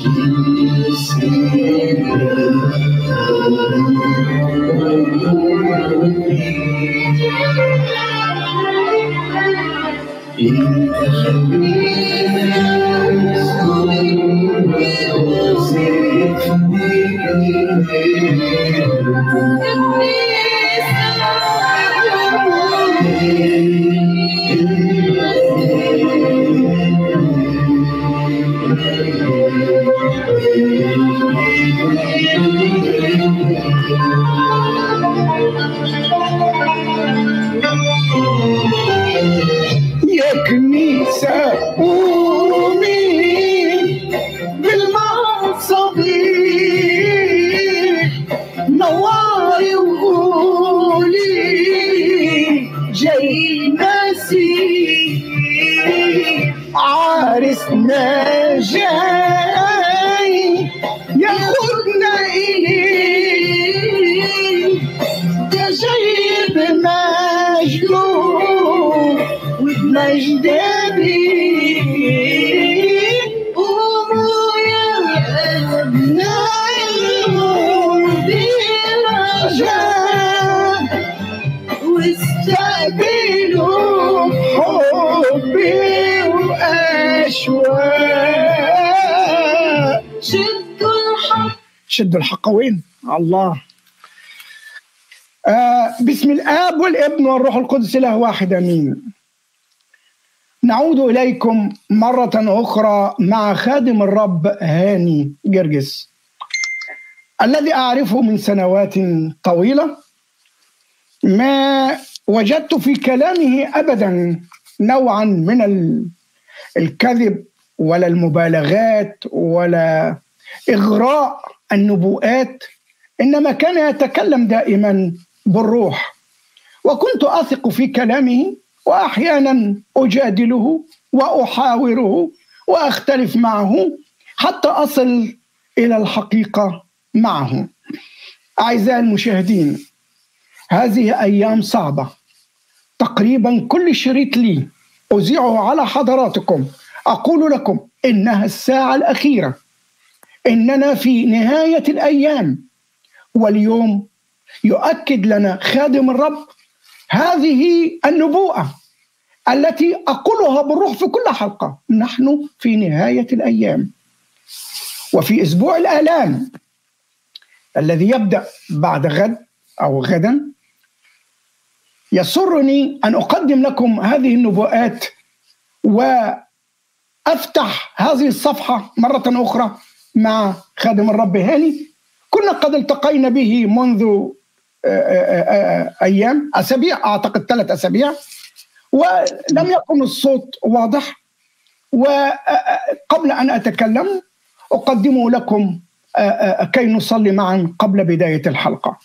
يا كنيسة قومي بالمعصبي نواري وقولي جاي مسيح عارسنا جاي ياخدنا إليه ده جاي بمجده وبمجد أبيه قوموا يا أبناء الغرب برجاء واستقبلوا حبي وأشواق شدوا الحق شدوا الحق وين؟ الله آه بسم الآب والابن والروح القدس إله واحد أمين نعود إليكم مرة أخرى مع خادم الرب هاني جرجس الذي أعرفه من سنوات طويلة ما وجدت في كلامه أبدا نوعا من ال- الكذب ولا المبالغات ولا إغراء النبوءات إنما كان يتكلم دائما بالروح وكنت أثق في كلامه وأحيانا أجادله وأحاوره وأختلف معه حتى أصل إلى الحقيقة معه أعزائي المشاهدين هذه أيام صعبة تقريبا كل شريط لي أذيعه على حضراتكم أقول لكم إنها الساعة الأخيرة إننا في نهاية الأيام واليوم يؤكد لنا خادم الرب هذه النبوءة التي أقولها بالروح في كل حلقة نحن في نهاية الأيام وفي أسبوع الآلام الذي يبدأ بعد غد أو غدا يسرني أن أقدم لكم هذه النبوءات وأفتح هذه الصفحة مرة أخرى مع خادم الرب هاني كنا قد التقينا به منذ ايام اسابيع اعتقد ثلاث اسابيع ولم يكن الصوت واضح وقبل ان اتكلم اقدمه لكم كي نصلي معا قبل بدايه الحلقه.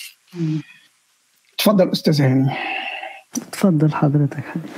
تفضل استاذ هاني. تفضل حضرتك حبيبي.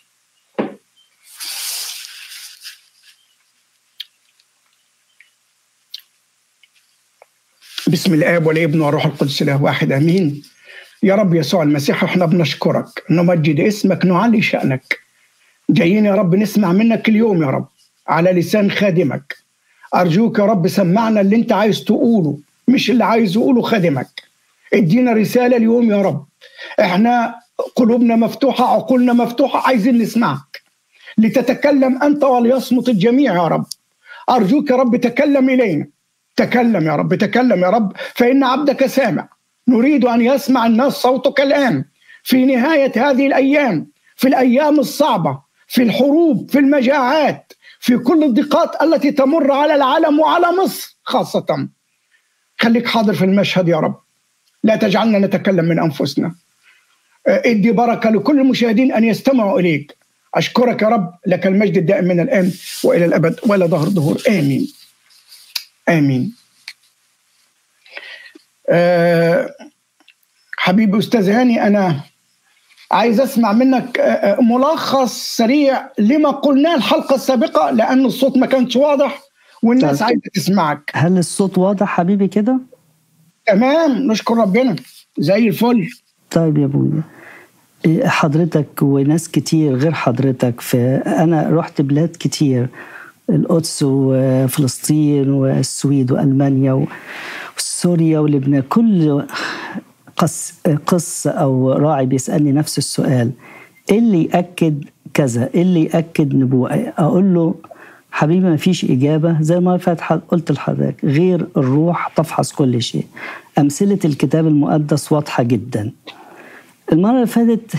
بسم الاب والابن والروح القدس اله واحد امين يا رب يسوع المسيح احنا بنشكرك نمجد اسمك نعلي شانك جايين يا رب نسمع منك اليوم يا رب على لسان خادمك ارجوك يا رب سمعنا اللي انت عايز تقوله مش اللي عايز يقوله خادمك ادينا رساله اليوم يا رب احنا قلوبنا مفتوحه عقولنا مفتوحه عايزين نسمعك لتتكلم انت وليصمت الجميع يا رب ارجوك يا رب تكلم الينا تكلم يا رب تكلم يا رب فإن عبدك سامع نريد أن يسمع الناس صوتك الآن في نهاية هذه الأيام في الأيام الصعبة في الحروب في المجاعات في كل الضيقات التي تمر على العالم وعلى مصر خاصة خليك حاضر في المشهد يا رب لا تجعلنا نتكلم من أنفسنا ادي بركة لكل المشاهدين أن يستمعوا إليك أشكرك يا رب لك المجد الدائم من الآن وإلى الأبد ولا ظهر ظهور آمين امين أه حبيبي استاذ هاني انا عايز اسمع منك أه ملخص سريع لما قلناه الحلقه السابقه لان الصوت ما كانش واضح والناس عايزه تسمعك هل الصوت واضح حبيبي كده تمام نشكر ربنا زي الفل طيب يا ابويا حضرتك وناس كتير غير حضرتك في انا رحت بلاد كتير القدس وفلسطين والسويد والمانيا وسوريا ولبنان كل قص قص او راعي بيسالني نفس السؤال ايه اللي ياكد كذا ايه اللي ياكد نبوءه اقول له حبيبي ما فيش اجابه زي ما فات قلت لحضرتك غير الروح تفحص كل شيء امثله الكتاب المقدس واضحه جدا المره اللي فاتت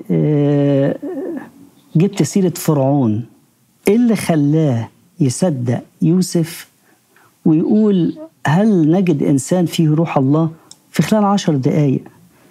جبت سيره فرعون ايه اللي خلاه يصدق يوسف ويقول هل نجد انسان فيه روح الله في خلال عشر دقايق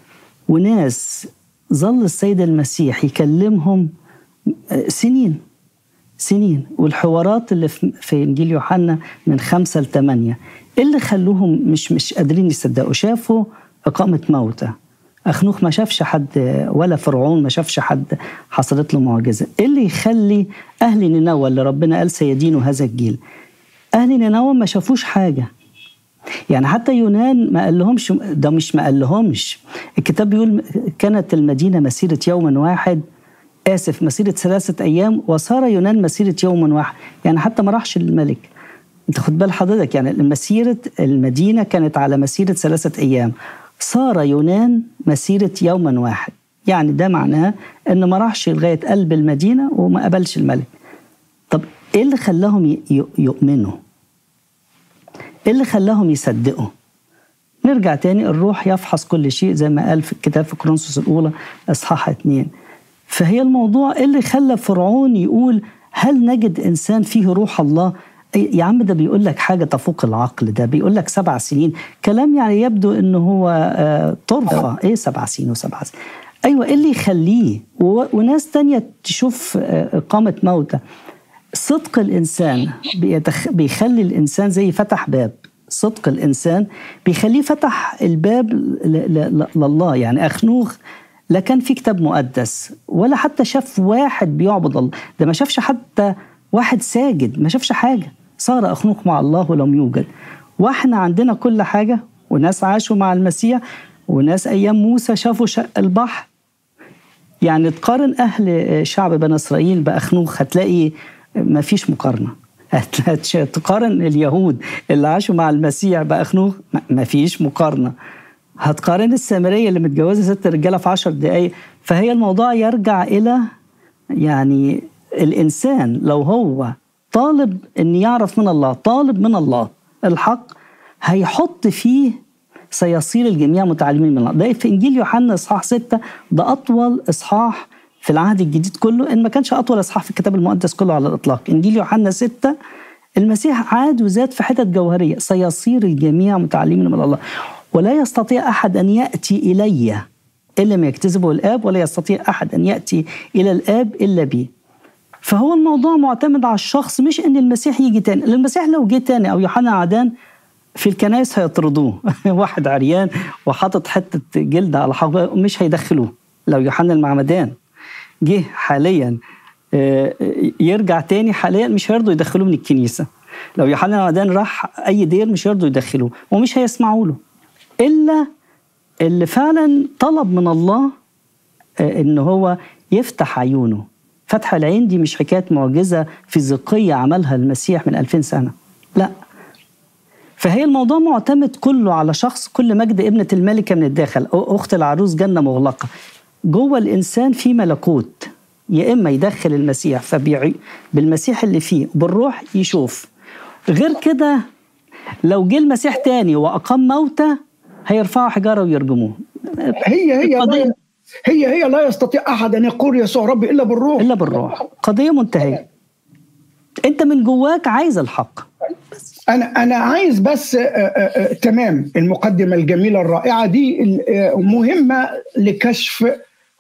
وناس ظل السيد المسيح يكلمهم سنين سنين والحوارات اللي في انجيل يوحنا من خمسه لثمانيه ايه اللي خلوهم مش مش قادرين يصدقوا شافوا اقامه موتى اخنوخ ما شافش حد ولا فرعون ما شافش حد حصلت له معجزه ايه اللي يخلي اهل نينوى اللي ربنا قال سيدينوا هذا الجيل اهل نينوى ما شافوش حاجه يعني حتى يونان ما قال لهمش ده مش ما قال لهمش الكتاب بيقول كانت المدينه مسيره يوم واحد اسف مسيره ثلاثه ايام وصار يونان مسيره يوم واحد يعني حتى ما راحش للملك انت خد بال حضرتك يعني مسيره المدينه كانت على مسيره ثلاثه ايام صار يونان مسيره يوم واحد يعني ده معناه انه ما راحش لغايه قلب المدينه وما قبلش الملك طب ايه اللي خلاهم يؤمنوا ايه اللي خلاهم يصدقوا نرجع تاني الروح يفحص كل شيء زي ما قال في الكتاب في كورنثوس الاولى اصحاح اتنين فهي الموضوع ايه اللي خلى فرعون يقول هل نجد انسان فيه روح الله يا عم ده بيقول لك حاجه تفوق العقل ده بيقول لك سبع سنين كلام يعني يبدو انه هو طرفه ايه سبع سنين وسبع سنين ايوه ايه اللي يخليه وناس تانية تشوف اقامه موتى صدق الانسان بيتخ... بيخلي الانسان زي فتح باب صدق الانسان بيخليه فتح الباب ل... ل... لله يعني اخنوخ لا كان في كتاب مقدس ولا حتى شاف واحد بيعبد الله ده ما شافش حتى واحد ساجد ما شافش حاجه صار اخنوخ مع الله ولم يوجد واحنا عندنا كل حاجه وناس عاشوا مع المسيح وناس ايام موسى شافوا شق البحر يعني تقارن اهل شعب بني اسرائيل باخنوخ هتلاقي ما فيش مقارنه تقارن اليهود اللي عاشوا مع المسيح باخنوخ ما فيش مقارنه هتقارن السامريه اللي متجوزه ست رجاله في عشر دقائق فهي الموضوع يرجع الى يعني الانسان لو هو طالب ان يعرف من الله طالب من الله الحق هيحط فيه سيصير الجميع متعلمين من الله ده في انجيل يوحنا اصحاح ستة ده اطول اصحاح في العهد الجديد كله ان ما كانش اطول اصحاح في الكتاب المقدس كله على الاطلاق انجيل يوحنا ستة المسيح عاد وزاد في حتت جوهريه سيصير الجميع متعلمين من الله ولا يستطيع احد ان ياتي الي الا ما يكتسبه الاب ولا يستطيع احد ان ياتي الى الاب الا بي فهو الموضوع معتمد على الشخص مش ان المسيح يجي تاني المسيح لو جه تاني او يوحنا عدان في الكنائس هيطردوه واحد عريان وحاطط حته جلد على حقه مش هيدخلوه لو يوحنا المعمدان جه حاليا يرجع تاني حاليا مش هيرضوا يدخلوه من الكنيسه لو يوحنا المعمدان راح اي دير مش هيرضوا يدخلوه ومش هيسمعوا له الا اللي فعلا طلب من الله ان هو يفتح عيونه فتح العين دي مش حكايه معجزه فيزيقيه عملها المسيح من 2000 سنه لا فهي الموضوع معتمد كله على شخص كل مجد ابنة الملكة من الداخل أخت العروس جنة مغلقة جوه الإنسان في ملكوت يا إما يدخل المسيح فبيعي بالمسيح اللي فيه بالروح يشوف غير كده لو جه المسيح تاني وأقام موتى هيرفعوا حجارة ويرجموه هي هي لا هي هي لا يستطيع أحد أن يقول يسوع ربي إلا بالروح إلا بالروح قضية منتهية أنت من جواك عايز الحق بس. انا انا عايز بس آآ آآ تمام المقدمه الجميله الرائعه دي مهمه لكشف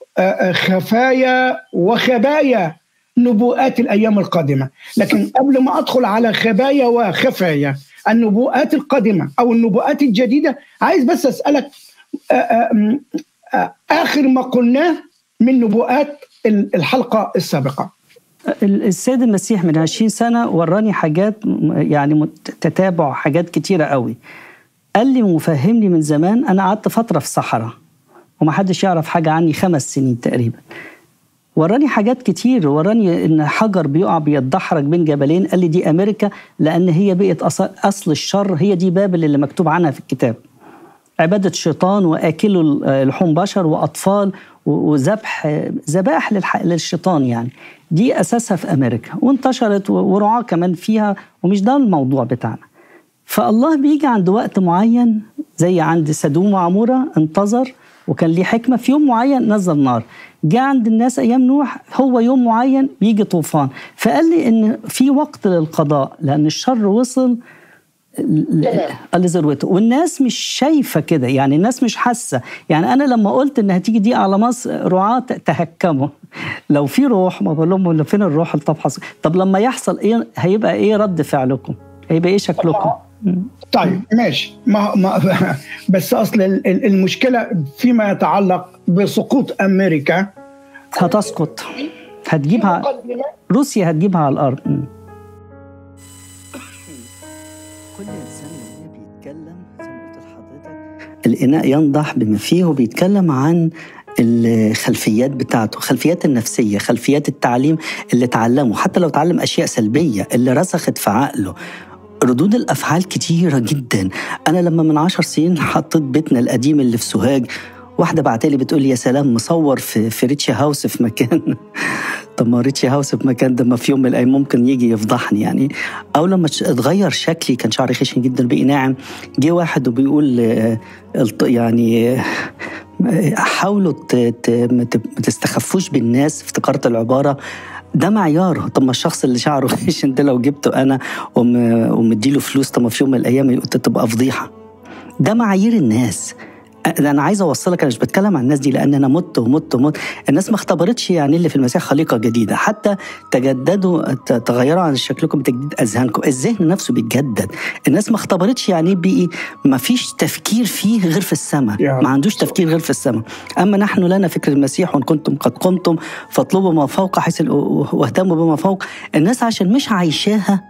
خفايا وخبايا نبوءات الايام القادمه لكن قبل ما ادخل على خبايا وخفايا النبوءات القادمه او النبوءات الجديده عايز بس اسالك آآ اخر ما قلناه من نبوءات الحلقه السابقه السيد المسيح من 20 سنة وراني حاجات يعني تتابع حاجات كتيرة قوي قال لي وفهمني من زمان أنا قعدت فترة في الصحراء ومحدش يعرف حاجة عني خمس سنين تقريبا وراني حاجات كتير وراني ان حجر بيقع بيتدحرج بين جبلين قال لي دي امريكا لان هي بقت اصل الشر هي دي بابل اللي مكتوب عنها في الكتاب عبادة شيطان وآكلوا لحوم بشر وأطفال وذبح ذبائح للشيطان يعني دي أساسها في أمريكا وانتشرت ورعاة كمان فيها ومش ده الموضوع بتاعنا فالله بيجي عند وقت معين زي عند سدوم وعمورة انتظر وكان ليه حكمة في يوم معين نزل نار جاء عند الناس أيام نوح هو يوم معين بيجي طوفان فقال لي إن في وقت للقضاء لأن الشر وصل لذروته والناس مش شايفه كده يعني الناس مش حاسه يعني انا لما قلت ان هتيجي دي على مصر رعاة تهكموا لو في روح ما بقول لهم فين الروح اللي تفحص طب لما يحصل ايه هيبقى ايه رد فعلكم هيبقى ايه شكلكم طيب ماشي ما ما بس اصل المشكله فيما يتعلق بسقوط امريكا هتسقط هتجيبها روسيا هتجيبها على الارض كل انسان لما بيتكلم زي ما قلت لحضرتك الاناء ينضح بما فيه وبيتكلم عن الخلفيات بتاعته خلفيات النفسية خلفيات التعليم اللي اتعلمه حتى لو اتعلم أشياء سلبية اللي رسخت في عقله ردود الافعال كتيره جدا انا لما من عشر سنين حطيت بيتنا القديم اللي في سوهاج واحدة بعتلي بتقول لي يا سلام مصور في في ريتشي هاوس في مكان طب ما ريتشي هاوس في مكان ده ما في يوم من الايام ممكن يجي يفضحني يعني او لما اتغير شكلي كان شعري خشن جدا بقي ناعم جه واحد وبيقول يعني حاولوا ما تستخفوش بالناس افتكرت العباره ده معيار طب ما الشخص اللي شعره خشن ده لو جبته انا ومديله فلوس طب ما في يوم من الايام تبقى فضيحه ده معايير الناس انا عايز اوصلك انا مش بتكلم عن الناس دي لان انا مت ومت ومت الناس ما اختبرتش يعني اللي في المسيح خليقه جديده حتى تجددوا تغيروا عن شكلكم بتجديد اذهانكم الذهن نفسه بيتجدد الناس ما اختبرتش يعني ايه بقي ما فيش تفكير فيه غير في السماء ما عندوش تفكير غير في السماء اما نحن لنا فكر المسيح وان كنتم قد قمتم فاطلبوا ما فوق حيث واهتموا بما فوق الناس عشان مش عايشاها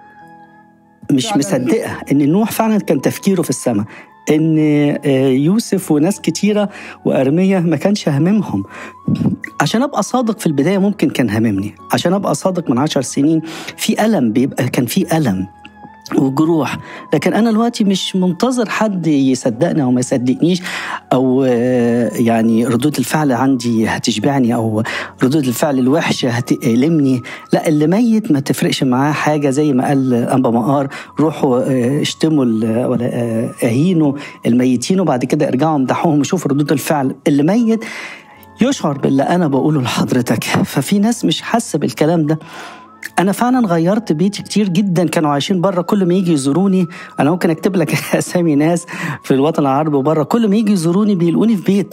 مش مصدقه ان نوح فعلا كان تفكيره في السماء ان يوسف وناس كتيره وارميه ما كانش هاممهم عشان ابقى صادق في البدايه ممكن كان هاممني عشان ابقى صادق من عشر سنين في الم بيبقى كان في الم وجروح لكن انا دلوقتي مش منتظر حد يصدقني او ما يصدقنيش او يعني ردود الفعل عندي هتشبعني او ردود الفعل الوحشه هتألمني لا اللي ميت ما تفرقش معاه حاجه زي ما قال انبا مقار روحوا اشتموا ولا اهينوا الميتين وبعد كده ارجعوا امدحوهم وشوفوا ردود الفعل اللي ميت يشعر باللي انا بقوله لحضرتك ففي ناس مش حاسه بالكلام ده انا فعلا غيرت بيتي كتير جدا كانوا عايشين بره كل ما يجي يزوروني انا ممكن اكتب لك اسامي ناس في الوطن العربي وبره كل ما يجي يزوروني بيلاقوني في بيت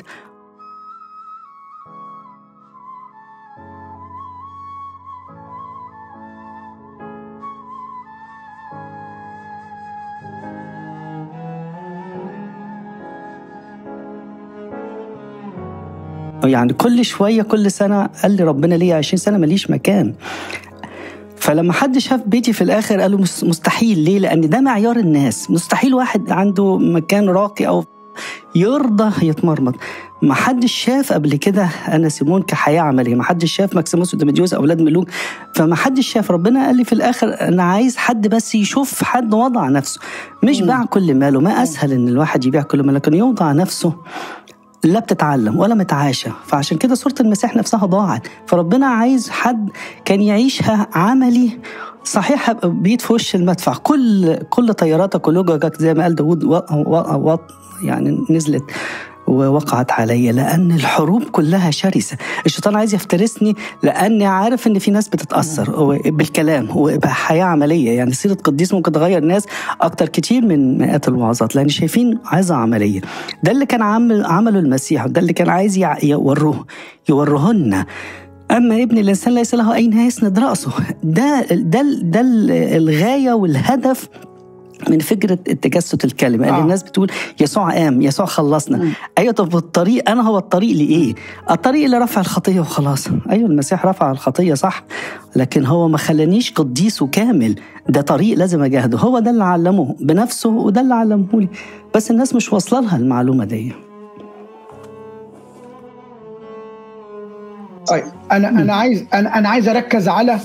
يعني كل شويه كل سنه قال لي ربنا ليا 20 سنه ماليش مكان فلما حد شاف بيتي في الاخر قالوا مستحيل ليه لان ده معيار الناس مستحيل واحد عنده مكان راقي او يرضى يتمرمط ما حدش شاف قبل كده انا سيمون كحياه عمليه ما حدش شاف ماكسيموس وديميديوس اولاد ملوك فما حدش شاف ربنا قال لي في الاخر انا عايز حد بس يشوف حد وضع نفسه مش باع كل ماله ما اسهل ان الواحد يبيع كل ماله لكن يوضع نفسه لا بتتعلم ولا متعاشى فعشان كده صورة المسيح نفسها ضاعت فربنا عايز حد كان يعيشها عملي صحيح بيد في وش المدفع كل كل طياراتك ولوجك زي ما قال داوود و... و... و... يعني نزلت ووقعت علي لان الحروب كلها شرسه الشيطان عايز يفترسني لاني عارف ان في ناس بتتاثر بالكلام وبحياه عمليه يعني سيره قديس ممكن تغير ناس اكتر كتير من مئات الوعظات لان شايفين عظه عمليه ده اللي كان عمل عمله المسيح وده اللي كان عايز يوروه يورهن اما ابن الانسان ليس له اي نهايه يسند راسه ده ده ده الغايه والهدف من فكره التجسد الكلمه آه. الناس بتقول يسوع قام يسوع خلصنا م. ايوه طب الطريق انا هو الطريق لايه الطريق لرفع الخطيه وخلاص ايوه المسيح رفع الخطيه صح لكن هو ما خلانيش قديس وكامل ده طريق لازم اجاهده هو ده اللي علمه بنفسه وده اللي علمه لي بس الناس مش واصله لها المعلومه دي طيب انا انا عايز انا انا عايز اركز على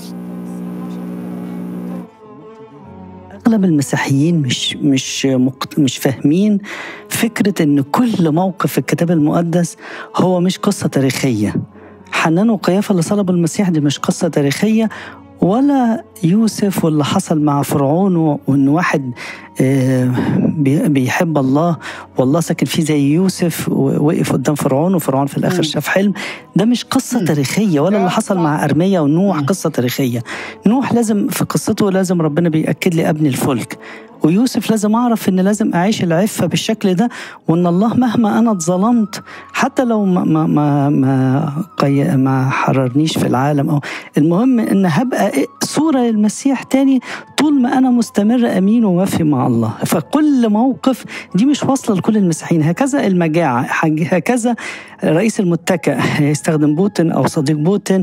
اغلب المسيحيين مش مش مقت... مش فاهمين فكره ان كل موقف في الكتاب المقدس هو مش قصه تاريخيه حنان وقيافه اللي صلبوا المسيح دي مش قصه تاريخيه ولا يوسف واللي حصل مع فرعون وان واحد بيحب الله والله ساكن فيه زي يوسف ووقف قدام فرعون وفرعون في الاخر شاف حلم ده مش قصه تاريخيه ولا اللي حصل مع ارميا ونوح قصه تاريخيه نوح لازم في قصته لازم ربنا بياكد لي ابني الفلك ويوسف لازم اعرف ان لازم اعيش العفه بالشكل ده وان الله مهما انا اتظلمت حتى لو ما ما ما ما, قي... ما حررنيش في العالم او المهم ان هبقى صوره للمسيح تاني طول ما انا مستمر امين ووفي مع الله فكل موقف دي مش واصله لكل المسيحيين هكذا المجاعه هكذا رئيس المتكئ يستخدم بوتين او صديق بوتين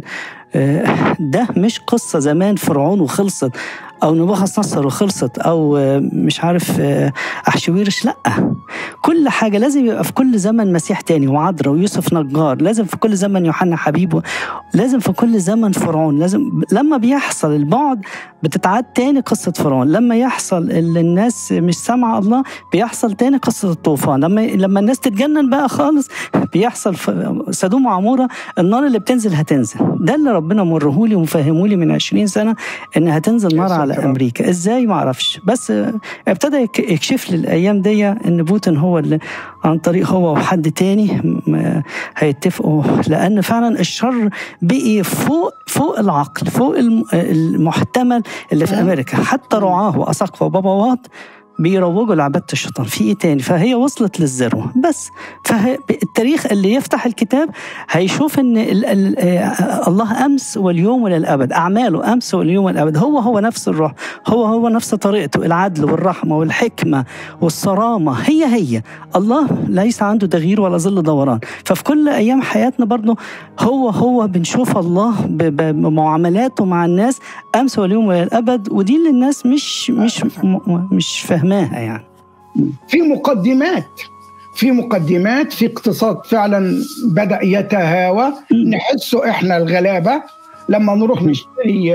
ده مش قصة زمان فرعون وخلصت او نبوخذ نصر وخلصت او مش عارف احشويرش لا كل حاجه لازم يبقى في كل زمن مسيح تاني وعذراء ويوسف نجار لازم في كل زمن يوحنا حبيبه لازم في كل زمن فرعون لازم لما بيحصل البعد بتتعاد تاني قصة فرعون لما يحصل اللي الناس مش سامعة الله بيحصل تاني قصة الطوفان لما لما الناس تتجنن بقى خالص بيحصل سدوم وعمورة النار اللي بتنزل هتنزل ده اللي ربنا مرهولي ومفهمولي من 20 سنة ان هتنزل نار على امريكا ازاي ما اعرفش بس ابتدى يكشف لي الايام دي ان بوتين هو اللي عن طريق هو وحد تاني هيتفقوا لان فعلا الشر بقي فوق فوق العقل فوق المحتمل اللي في امريكا حتى رعاه واساقفه وباباوات بيروجوا لعبادة الشيطان في ايه تاني فهي وصلت للذروة بس فالتاريخ اللي يفتح الكتاب هيشوف ان ال ال الله امس واليوم وللابد اعماله امس واليوم والابد هو هو نفس الروح هو هو نفس طريقته العدل والرحمة والحكمة والصرامة هي هي الله ليس عنده تغيير ولا ظل دوران ففي كل ايام حياتنا برضه هو هو بنشوف الله بمعاملاته مع الناس امس واليوم وللابد ودي اللي الناس مش مش مش فاهمة فهماها يعني في مقدمات في مقدمات في اقتصاد فعلا بدا يتهاوى نحسه احنا الغلابه لما نروح نشتري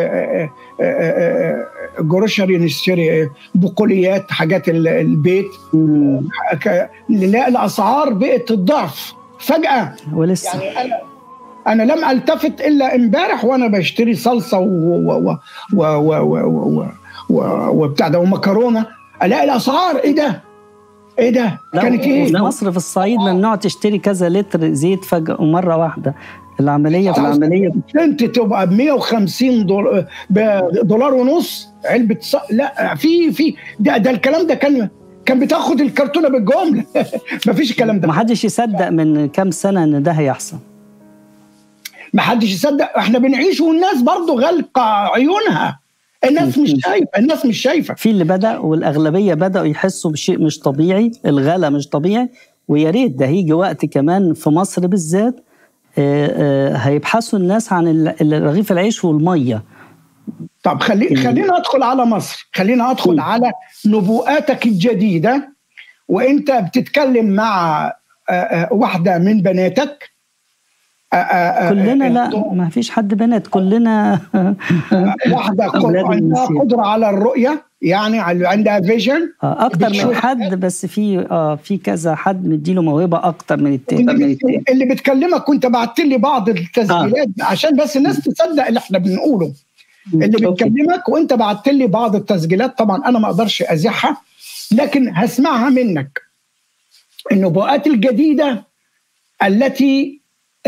جروشري نشتري بقوليات حاجات البيت نلاقي الاسعار بقت الضعف فجاه ولسه يعني انا انا لم التفت الا امبارح وانا بشتري صلصه و و و و و وبتاع ده ومكرونه الاقي الاسعار ايه ده؟ ايه ده؟ كانت ايه؟ في مصر في الصعيد ممنوع تشتري كذا لتر زيت فجأة ومرة واحدة العملية في العملية انت تبقى ب 150 دولار, دولار ونص علبة ص... لا في في ده, ده الكلام ده كان كان بتاخد الكرتونه بالجمله مفيش الكلام ده ما حدش يصدق من كام سنة ان ده هيحصل ما حدش يصدق احنا بنعيش والناس برضه غلقه عيونها الناس مش شايفه الناس مش شايفه في اللي بدا والاغلبيه بداوا يحسوا بشيء مش طبيعي الغلا مش طبيعي ويا ريت ده هيجي وقت كمان في مصر بالذات هيبحثوا الناس عن رغيف العيش والميه طب خلي خلينا ادخل على مصر خلينا ادخل م. على نبوءاتك الجديده وانت بتتكلم مع واحده من بناتك كلنا لا ما فيش حد بنات كلنا واحده عندها قدره على الرؤيه يعني عندها فيجن اكتر من حد بس في اه في كذا حد مديله موهبه اكتر من التاني اللي, اللي بتكلمك كنت بعت لي بعض التسجيلات آه. عشان بس الناس تصدق اللي احنا بنقوله اللي بتكلمك وانت بعت لي بعض التسجيلات طبعا انا ما اقدرش ازيحها لكن هسمعها منك النبوءات الجديده التي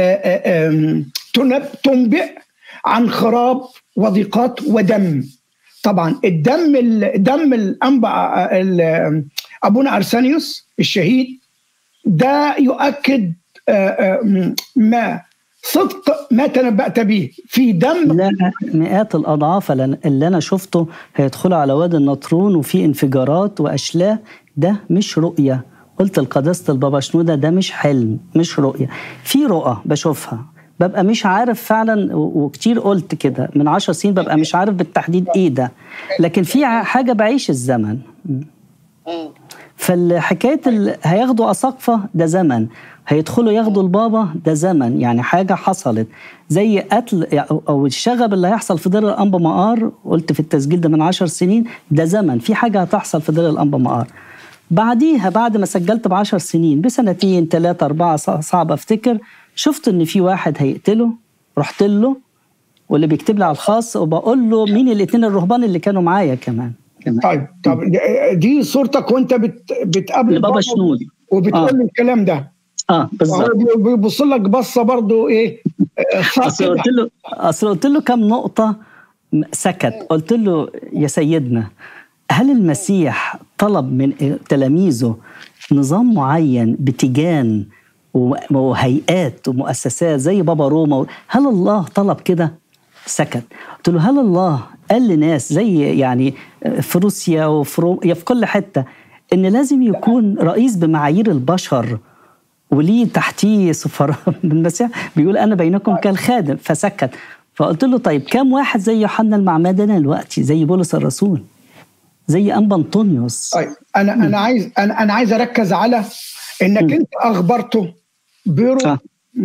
تنبئ عن خراب وضيقات ودم طبعا الدم دم الانبا ابونا ارسانيوس الشهيد ده يؤكد ما صدق ما تنبأت به في دم لا مئات الأضعاف اللي أنا شفته هيدخلوا على وادي النطرون وفي انفجارات وأشلاء ده مش رؤية قلت لقداسة البابا شنودة ده مش حلم مش رؤية في رؤى بشوفها ببقى مش عارف فعلا وكتير قلت كده من عشر سنين ببقى مش عارف بالتحديد ايه ده لكن في حاجة بعيش الزمن فالحكايه ال- هياخدوا اساقفه ده زمن هيدخلوا ياخدوا البابا ده زمن يعني حاجه حصلت زي قتل او أو الشغب اللي هيحصل في دير الانبا مقار قلت في التسجيل ده من عشر سنين ده زمن في حاجه هتحصل في دير الانبا مقار بعديها بعد ما سجلت بعشر سنين بسنتين ثلاثة أربعة صع- صعب أفتكر شفت إن في واحد هيقتله رحت له واللي بيكتب لي على الخاص وبقول له مين الاثنين الرهبان اللي كانوا معايا كمان كمان طيب طب دي صورتك وانت بت بتقابل لبابا بابا شنود وبتقول آه. له الكلام ده اه وهو بالظبط بي- بيبص لك بصه برضه ايه آه، اصل خاطئة. قلت له اصل قلت له كم نقطة م- سكت قلت له يا سيدنا هل المسيح طلب من تلاميذه نظام معين بتيجان و- وهيئات ومؤسسات زي بابا روما هل الله طلب كده سكت قلت له هل الله قال لناس زي يعني في روسيا وفي روم يا في كل حتة ان لازم يكون رئيس بمعايير البشر وليه تحتيه سفراء المسيح بيقول انا بينكم كالخادم فسكت فقلت له طيب كم واحد زي يوحنا المعمدان دلوقتي زي بولس الرسول زي انبا انطونيوس طيب انا انا عايز انا انا عايز اركز على انك انت اخبرته برو آه.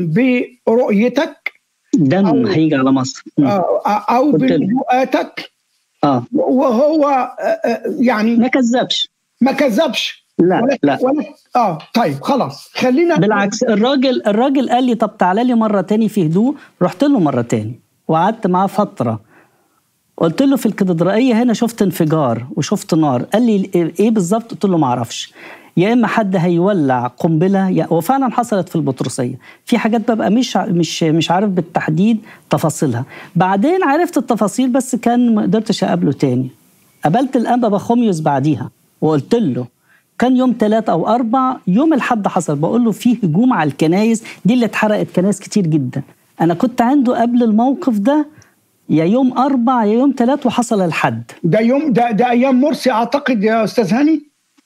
برؤيتك دم أو- هيجي على مصر م. آه، او قلت له. بنبوءاتك اه وهو آه، آه، يعني ما كذبش ما كذبش لا ولا لا ولا اه طيب خلاص خلينا بالعكس الراجل الراجل قال لي طب تعالى لي مره تاني في هدوء رحت له مره تاني وقعدت معاه فتره قلت له في الكاتدرائيه هنا شفت انفجار وشفت نار قال لي ايه بالظبط قلت له ما اعرفش يا اما حد هيولع قنبله يا- وفعلا حصلت في البطرسيه في حاجات ببقى مش ع- مش مش عارف بالتحديد تفاصيلها بعدين عرفت التفاصيل بس كان ما قدرتش اقابله تاني قابلت الانبا بخوميوس بعديها وقلت له كان يوم ثلاثة أو أربع يوم الحد حصل بقول له في هجوم على الكنايس دي اللي اتحرقت كنايس كتير جدا أنا كنت عنده قبل الموقف ده يا يوم أربع يا يوم ثلاث وحصل الحد ده يوم ده ده ايام مرسي اعتقد يا استاذ هاني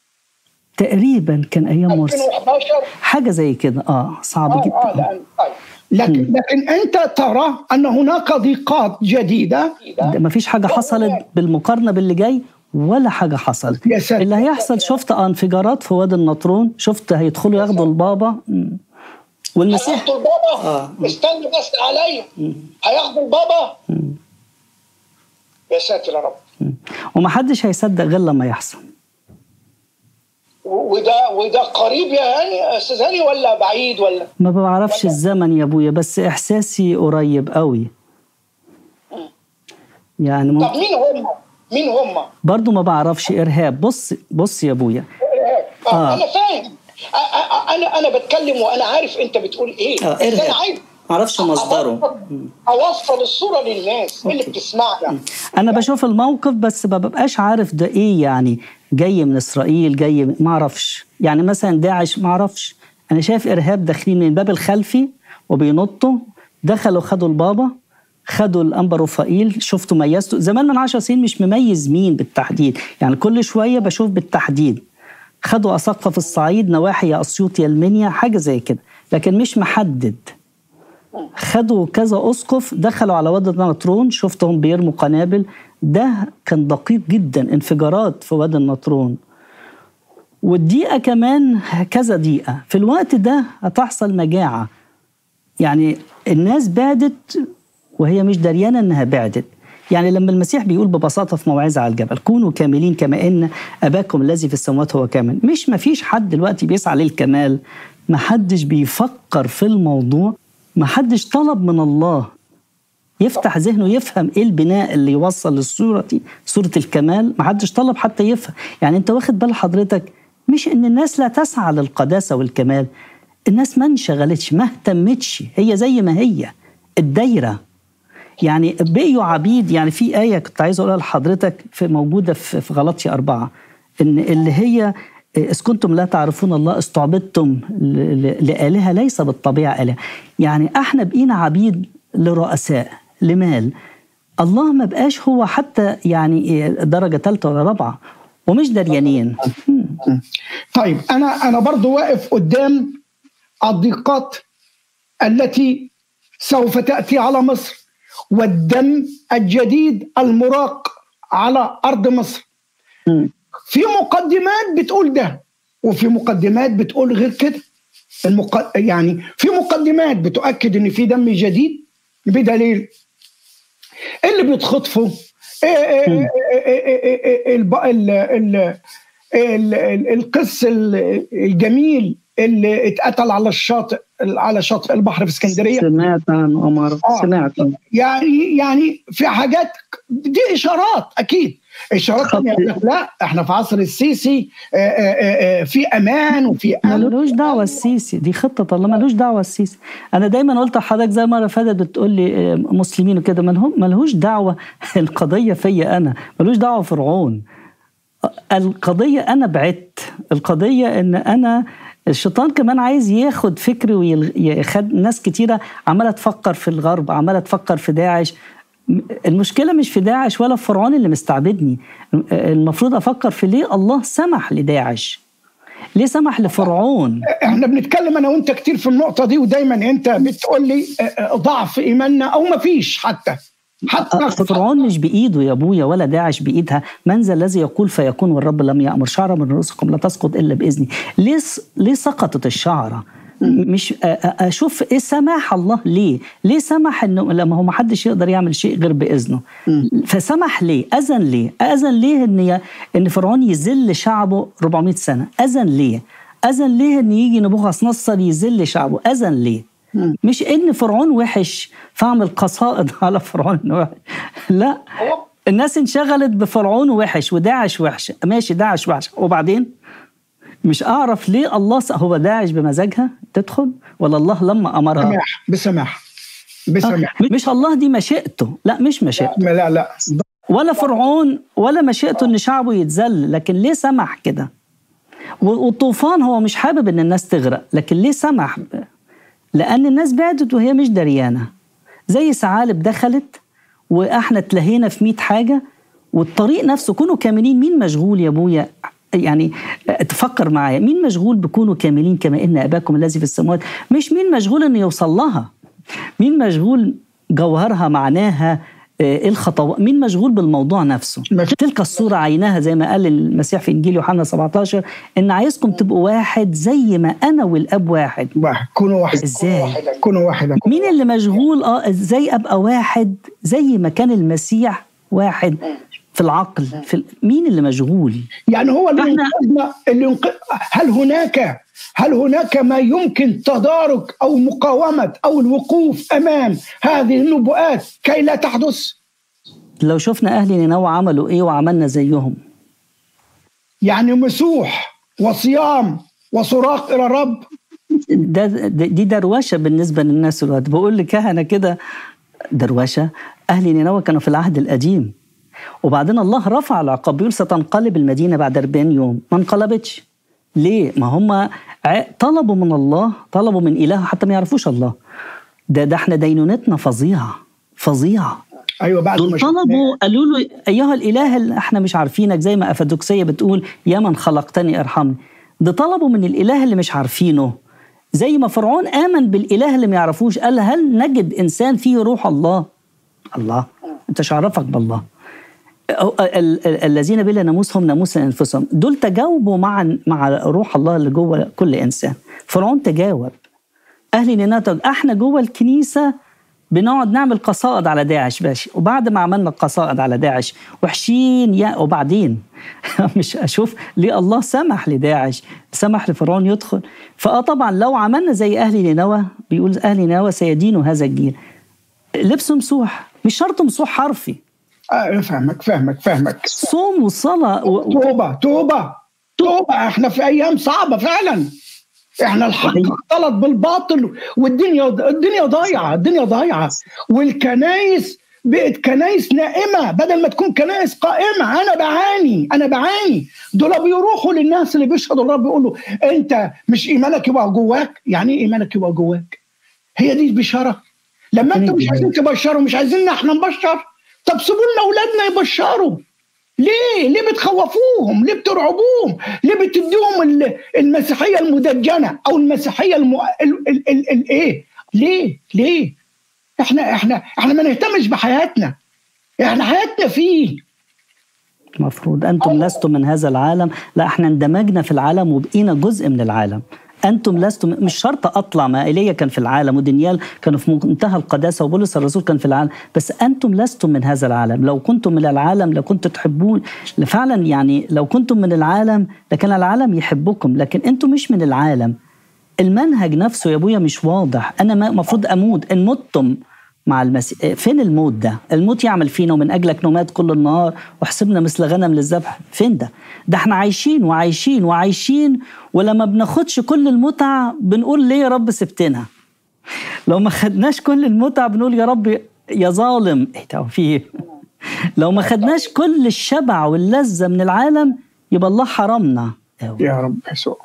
تقريبا كان أيام مرسي 2011 حاجة زي كده آه صعب اه اه جدا لأن طيب لكن لكن انت ترى ان هناك ضيقات جديده ده مفيش حاجة حصلت بالمقارنة باللي جاي ولا حاجة حصلت يا ساتر. اللي هيحصل شفت آه انفجارات في وادي النطرون شفت هيدخلوا ياخدوا البابا مم. والمسيح هياخدوا البابا آه. استنوا بس عليا هياخدوا البابا يا ساتر يا رب مم. ومحدش هيصدق غير لما يحصل و- وده وده قريب يا هاني يا استاذ هاني ولا بعيد ولا ما بعرفش الزمن يا ابويا بس احساسي قريب قوي يعني طب ممكن مين هم؟ مين هم؟ برضو ما بعرفش ارهاب بص بص يا ابويا آه. آه. انا فاهم آه، آه، آه، انا انا بتكلم وانا عارف انت بتقول ايه آه، بس انا إرهاب. عايز معرفش مصدره أوصل- اوصل الصوره للناس اللي أوكي. بتسمعنا انا بشوف الموقف بس ما ببقاش عارف ده ايه يعني جاي من اسرائيل جاي من- ما اعرفش يعني مثلا داعش ما اعرفش انا شايف ارهاب داخلين من الباب الخلفي وبينطوا دخلوا خدوا البابا خدوا الانبا رفائيل شفتوا ميزته زمان من عشر سنين مش مميز مين بالتحديد يعني كل شويه بشوف بالتحديد خدوا اساقفه في الصعيد نواحي يا اسيوط يا المنيا حاجه زي كده لكن مش محدد خدوا كذا اسقف دخلوا على وادي النطرون شفتهم بيرموا قنابل ده كان دقيق جدا انفجارات في وادي النطرون والدقيقة كمان كذا دقيقة في الوقت ده هتحصل مجاعة يعني الناس بعدت وهي مش دريانة انها بعدت يعني لما المسيح بيقول ببساطة في موعظة على الجبل كونوا كاملين كما إن أباكم الذي في السماوات هو كامل مش مفيش حد دلوقتي بيسعى للكمال محدش بيفكر في الموضوع محدش طلب من الله يفتح ذهنه يفهم ايه البناء اللي يوصل للصورة دي صورة الكمال محدش طلب حتى يفهم يعني انت واخد بال حضرتك مش ان الناس لا تسعى للقداسة والكمال الناس ما انشغلتش ما اهتمتش هي زي ما هي الدايرة يعني بقيوا عبيد يعني في آية كنت عايز أقولها لحضرتك في موجودة في في غلطية أربعة إن اللي هي إذ كنتم لا تعرفون الله استعبدتم ل- ل- لآلهة ليس بالطبيعة آلهة يعني احنا بقينا عبيد لرؤساء لمال الله ما بقاش هو حتى يعني درجة ثالثة ولا رابعة ومش دريانين مم. طيب انا انا برضو واقف قدام الضيقات التي سوف تاتي على مصر والدم الجديد المراق على ارض مصر مم. في مقدمات بتقول ده وفي مقدمات بتقول غير كده المق... يعني في مقدمات بتؤكد ان في دم جديد بدليل اللي بيتخطفوا إيه إيه مم. إيه إيه إيه إيه الب- ال- ال- ال- ال- القس ال- الجميل اللي اتقتل على الشاطئ على شاطئ البحر في اسكندريه سمعت عن عمر آه. سمعت عنه. يعني يعني في حاجات دي اشارات اكيد اشارات خط- تانية لا احنا في عصر السيسي آه، آه، آه، في امان وفي امن ملوش دعوة السيسي دي خطة الله ملوش دعوة السيسي أنا دايما قلت لحضرتك زي المرة اللي فاتت بتقول لي آه، مسلمين وكده ملهم ملهوش دعوة القضية فيا أنا ملوش دعوة فرعون القضية أنا بعدت القضية إن أنا الشيطان كمان عايز ياخد فكري وياخد ناس كتيرة عمالة تفكر في الغرب عمالة تفكر في داعش المشكلة مش في داعش ولا في فرعون اللي مستعبدني المفروض أفكر في ليه الله سمح لداعش ليه سمح لفرعون احنا بنتكلم انا وانت كتير في النقطه دي ودايما انت بتقول لي آه، آه، ضعف ايماننا او ما فيش حتى حتى فرعون مش بايده يا ابويا ولا داعش بايدها من ذا الذي يقول فيكون والرب لم يامر شعره من رؤوسكم لا تسقط الا باذني ليه س- ليه سقطت الشعره مش أ- أ- اشوف ايه سماح الله ليه ليه سمح انه لما هو ما حدش يقدر يعمل شيء غير باذنه فسمح ليه اذن ليه اذن ليه ان ي- ان فرعون يذل شعبه 400 سنه اذن ليه اذن ليه ان يجي نبوخذ نصر يذل شعبه اذن ليه مش ان فرعون وحش فاعمل قصائد على فرعون إنه وحش لا هو الناس انشغلت بفرعون وحش وداعش وحش ماشي داعش وحش وبعدين مش اعرف ليه الله س... هو داعش بمزاجها تدخل ولا الله لما امرها بسماح بسماح بسماح آه، مش الله دي مشيئته لا مش مشيئته لا لا ولا فرعون ولا مشيئته ان شعبه يتذل لكن ليه سمح كده و- والطوفان هو مش حابب ان الناس تغرق لكن ليه سمح ب- لان الناس بعدت وهي مش دريانه زي ثعالب دخلت واحنا اتلهينا في 100 حاجه والطريق نفسه كونوا كاملين مين مشغول يا ابويا يعني تفكر معايا مين مشغول بكونوا كاملين كما ان اباكم الذي في السماوات مش مين مشغول انه يوصل لها مين مشغول جوهرها معناها آه، ايه الخطوات مين مشغول بالموضوع نفسه ما في- تلك الصورة عيناها زي ما قال المسيح في إنجيل يوحنا 17 إن عايزكم تبقوا واحد زي ما أنا والأب واحد واحد كونوا واحد إزاي؟ كونوا واحدا مين اللي مشغول اه ازاي ابقى واحد زي ما كان المسيح واحد في العقل في ال... مين اللي مشغول يعني هو اللي إحنا- ينقذنا اللي ينقذ هل هناك هل هناك ما يمكن تدارك او مقاومه او الوقوف امام هذه النبوءات كي لا تحدث؟ لو شفنا اهل نينوى عملوا ايه وعملنا زيهم يعني مسوح وصيام وصراخ الى الرب ده ده- دي دروشه بالنسبه للناس الوقت بقول لكهنه كده دروشه اهل نينوى كانوا في العهد القديم وبعدين الله رفع العقاب بيقول ستنقلب المدينه بعد 40 يوم ما انقلبتش ليه ما هم ع- طلبوا من الله طلبوا من اله حتى ما يعرفوش الله ده ده احنا دينونتنا فظيعه فظيعه ايوه بعد دول ما شفناه. طلبوا قالوا له ايها الاله اللي احنا مش عارفينك زي ما افادوكسيه بتقول يا من خلقتني ارحمني ده طلبوا من الاله اللي مش عارفينه زي ما فرعون امن بالاله اللي ما يعرفوش قال هل نجد انسان فيه روح الله الله انت مش عرفك بالله أو- ال- ال- الذين بلا ناموس هم ناموس لانفسهم دول تجاوبوا مع مع روح الله اللي جوه كل انسان فرعون تجاوب اهل نينوى احنا جوه الكنيسه بنقعد نعمل قصائد على داعش ماشي وبعد ما عملنا القصائد على داعش وحشين يا وبعدين مش اشوف ليه الله سمح لداعش سمح لفرعون يدخل فاه طبعا لو عملنا زي اهل نينوى بيقول اهل نينوى سيدينوا هذا الجيل لبسوا مسوح مش شرط مسوح حرفي آه فاهمك فاهمك فاهمك صوم وصلاه و... توبه توبه توبه احنا في ايام صعبه فعلا احنا الحق أيوة. اختلط بالباطل والدنيا الدنيا ضايعه الدنيا ضايعه والكنايس بقت كنايس نائمه بدل ما تكون كنايس قائمه انا بعاني انا بعاني دول بيروحوا للناس اللي بيشهدوا الرب يقولوا انت مش ايمانك يبقى جواك يعني ايه ايمانك يبقى جواك هي دي البشاره لما انتوا مش عايزين تبشروا مش عايزيننا احنا نبشر طب سيبوا لنا اولادنا يبشروا ليه؟ ليه بتخوفوهم؟ ليه بترعبوهم؟ ليه بتديهم ال- المسيحيه المدجنه او المسيحيه الم... ال... ال... ال... ال... ايه؟ ليه؟ ليه؟ احنا احنا احنا ما نهتمش بحياتنا. احنا حياتنا فيه. المفروض انتم لستم من هذا العالم لا احنا اندمجنا في العالم وبقينا جزء من العالم انتم لستم مش شرط اطلع ما ايليا كان في العالم ودانيال كانوا في منتهى القداسه وبولس الرسول كان في العالم بس انتم لستم من هذا العالم لو كنتم من العالم لكنتم تحبون فعلا يعني لو كنتم من العالم لكان العالم يحبكم لكن انتم مش من العالم المنهج نفسه يا ابويا مش واضح انا المفروض اموت ان متم مع المسيح فين الموت ده الموت يعمل فينا ومن اجلك نمات كل النهار وحسبنا مثل غنم للذبح فين ده ده احنا عايشين وعايشين وعايشين ولما بناخدش كل المتع بنقول ليه يا رب سبتنا لو ما خدناش كل المتع بنقول يا رب يا ظالم ايه ده في إيه؟ لو ما خدناش كل الشبع واللذة من العالم يبقى الله حرمنا يا رب يسوع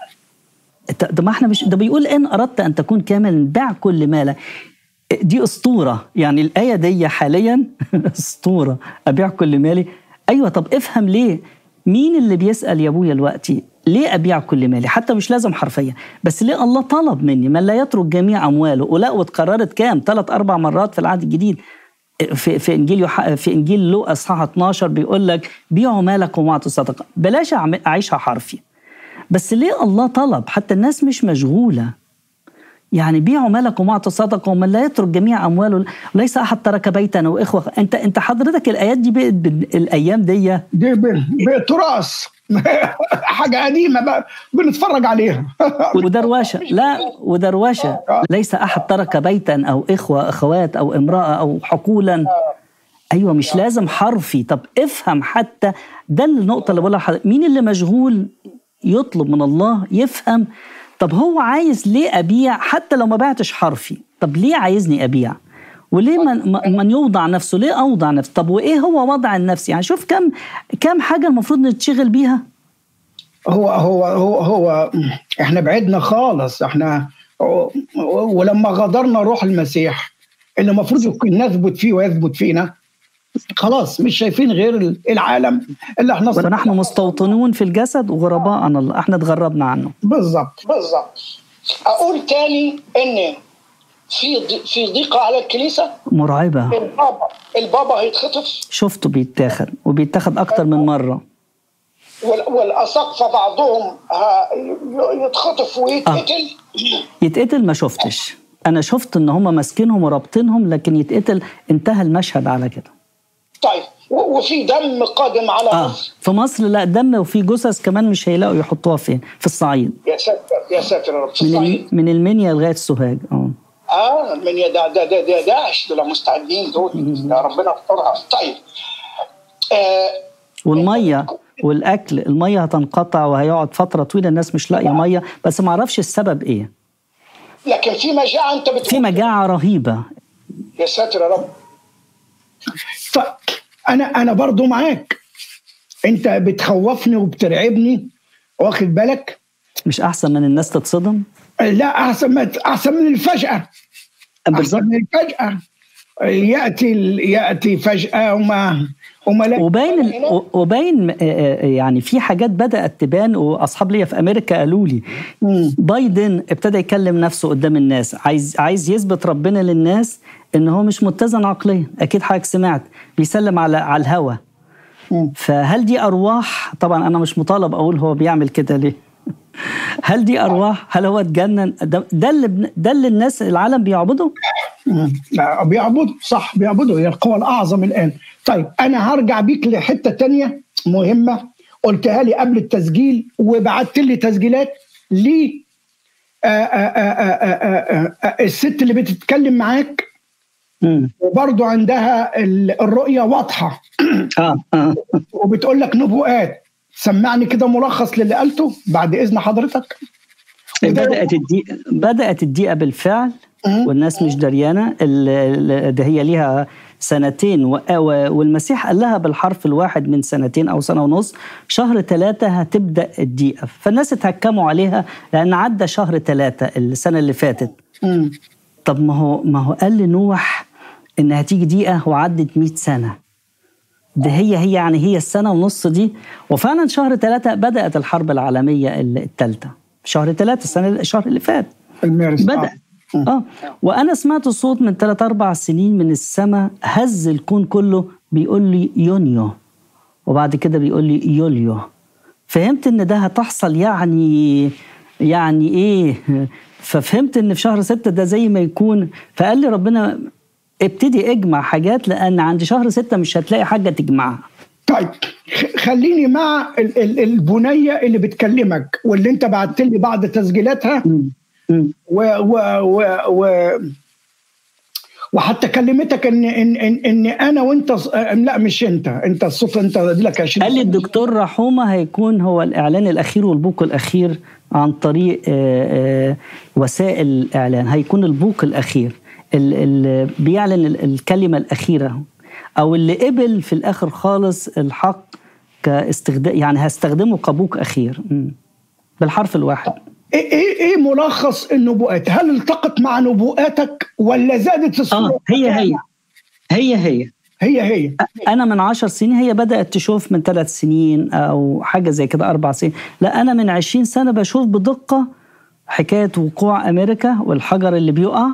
ده ما احنا مش ده بيقول ان اردت ان تكون كاملا بيع كل مالك دي اسطوره يعني الايه دي حاليا اسطوره ابيع كل مالي ايوه طب افهم ليه مين اللي بيسال يا ابويا دلوقتي ليه ابيع كل مالي حتى مش لازم حرفيا بس ليه الله طلب مني من لا يترك جميع امواله ولا واتكررت كام ثلاث اربع مرات في العهد الجديد في في انجيل يوح... في انجيل لوقا اصحاح 12 بيقول لك بيعوا مالكم واعطوا صدقه بلاش اعيشها حرفي بس ليه الله طلب حتى الناس مش مشغوله يعني بيعوا مالكم واعطوا صدقه ومن لا يترك جميع امواله ليس احد ترك بيتا او اخوه انت انت حضرتك الايات دي بقت الايام دي دي بقت تراث حاجه قديمه بقى بنتفرج عليها ودروشه لا ودروشه ليس احد ترك بيتا او اخوه اخوات او امراه او حقولا ايوه مش لازم حرفي طب افهم حتى ده النقطه اللي بقولها مين اللي مشغول يطلب من الله يفهم طب هو عايز ليه ابيع حتى لو ما بعتش حرفي طب ليه عايزني ابيع وليه من, من يوضع نفسه ليه اوضع نفسه طب وايه هو وضع النفس يعني شوف كم كم حاجه المفروض نتشغل بيها هو هو هو هو احنا بعدنا خالص احنا ولما غادرنا روح المسيح اللي المفروض نثبت فيه ويثبت فينا خلاص مش شايفين غير العالم اللي احنا ونحن مستوطنون في الجسد وغرباء عن الله احنا اتغربنا عنه بالظبط بالظبط اقول تاني ان في في ضيقه على الكنيسه مرعبه البابا البابا هيتخطف شفته بيتاخد وبيتاخد اكتر من مره والاساقفه بعضهم يتخطف ويتقتل آه. يتقتل ما شفتش انا شفت ان هم ماسكينهم ورابطينهم لكن يتقتل انتهى المشهد على كده طيب وفي دم قادم على آه. مصر في مصر لا دم وفي جثث كمان مش هيلاقوا يحطوها فين في الصعيد يا ساتر يا ساتر يا رب في من الصعيد من المنيا لغايه سوهاج اه اه المنيا ده ده ده, ده داعش دول مستعدين دول يا ربنا يسترها طيب آه والميه والاكل الميه هتنقطع وهيقعد فتره طويله الناس مش لاقيه ميه بس ما اعرفش السبب ايه لكن في مجاعه انت بتقول في مجاعه رهيبه يا ساتر يا رب فانا انا برضو معاك انت بتخوفني وبترعبني واخد بالك مش احسن من الناس تتصدم لا احسن ما احسن من الفجاه بالظبط احسن من الفجاه ياتي ياتي فجاه وما وما لا وباين ال- وباين يعني في حاجات بدات تبان واصحاب ليا في امريكا قالوا لي مم. بايدن ابتدى يكلم نفسه قدام الناس عايز عايز يثبت ربنا للناس ان هو مش متزن عقليا اكيد حضرتك سمعت بيسلم على على الهوا مم. فهل دي ارواح طبعا انا مش مطالب اقول هو بيعمل كده ليه هل دي ارواح هل هو اتجنن ده, ده اللي بن- ده اللي الناس العالم بيعبده مم. لا بيعبدوا صح بيعبدوا هي القوى الاعظم الان طيب انا هرجع بيك لحته تانية مهمه قلتها لي قبل التسجيل وبعت لي تسجيلات ليه آه، آه، آه، آه، آه، آه، الست اللي بتتكلم معاك مم. وبرضه عندها ال- الرؤيه واضحه اه اه وبتقول لك نبوءات سمعني كده ملخص للي قالته بعد اذن حضرتك وده- بدات الدقيقه بدات الدقيقه بالفعل مم. والناس مش دريانه ال- ال- ده هي ليها سنتين و- و- والمسيح قال لها بالحرف الواحد من سنتين او سنه ونص شهر ثلاثه هتبدا الدقيقه فالناس اتهكموا عليها لان عدى شهر ثلاثه السنه اللي فاتت مم. طب ما هو ما هو قال لنوح ان هتيجي دقيقه وعدت 100 سنه ده هي هي يعني هي السنه ونص دي وفعلا شهر ثلاثه بدات الحرب العالميه الثالثه شهر ثلاثه السنه الشهر اللي فات المارس بدأ اه وانا سمعت صوت من ثلاث اربع سنين من السماء هز الكون كله بيقول لي يونيو وبعد كده بيقول لي يوليو فهمت ان ده هتحصل يعني يعني ايه ففهمت ان في شهر ستة ده زي ما يكون فقال لي ربنا ابتدي اجمع حاجات لان عند شهر ستة مش هتلاقي حاجة تجمعها طيب خ- خليني مع ال- ال- البنيه اللي بتكلمك واللي انت بعت لي بعض تسجيلاتها مم. مم. و و و و وحتى كلمتك ان ان ان, إن انا وانت ص- آه، لا مش انت انت الصوت انت لك 20 قال لي الدكتور رحومة هيكون هو الإعلان الأخير والبوك الأخير عن طريق آه، آه، وسائل الإعلان هيكون البوك الأخير اللي بيعلن ال- الكلمة الأخيرة أو اللي قبل في الآخر خالص الحق كاستخدام يعني هستخدمه كبوك أخير مم. بالحرف الواحد ايه ايه ايه ملخص النبوءات؟ هل التقت مع نبوءاتك ولا زادت آه الصورة؟ هي هي هي هي هي هي انا من عشر سنين هي بدات تشوف من ثلاث سنين او حاجه زي كده اربع سنين لا انا من عشرين سنه بشوف بدقه حكايه وقوع امريكا والحجر اللي بيقع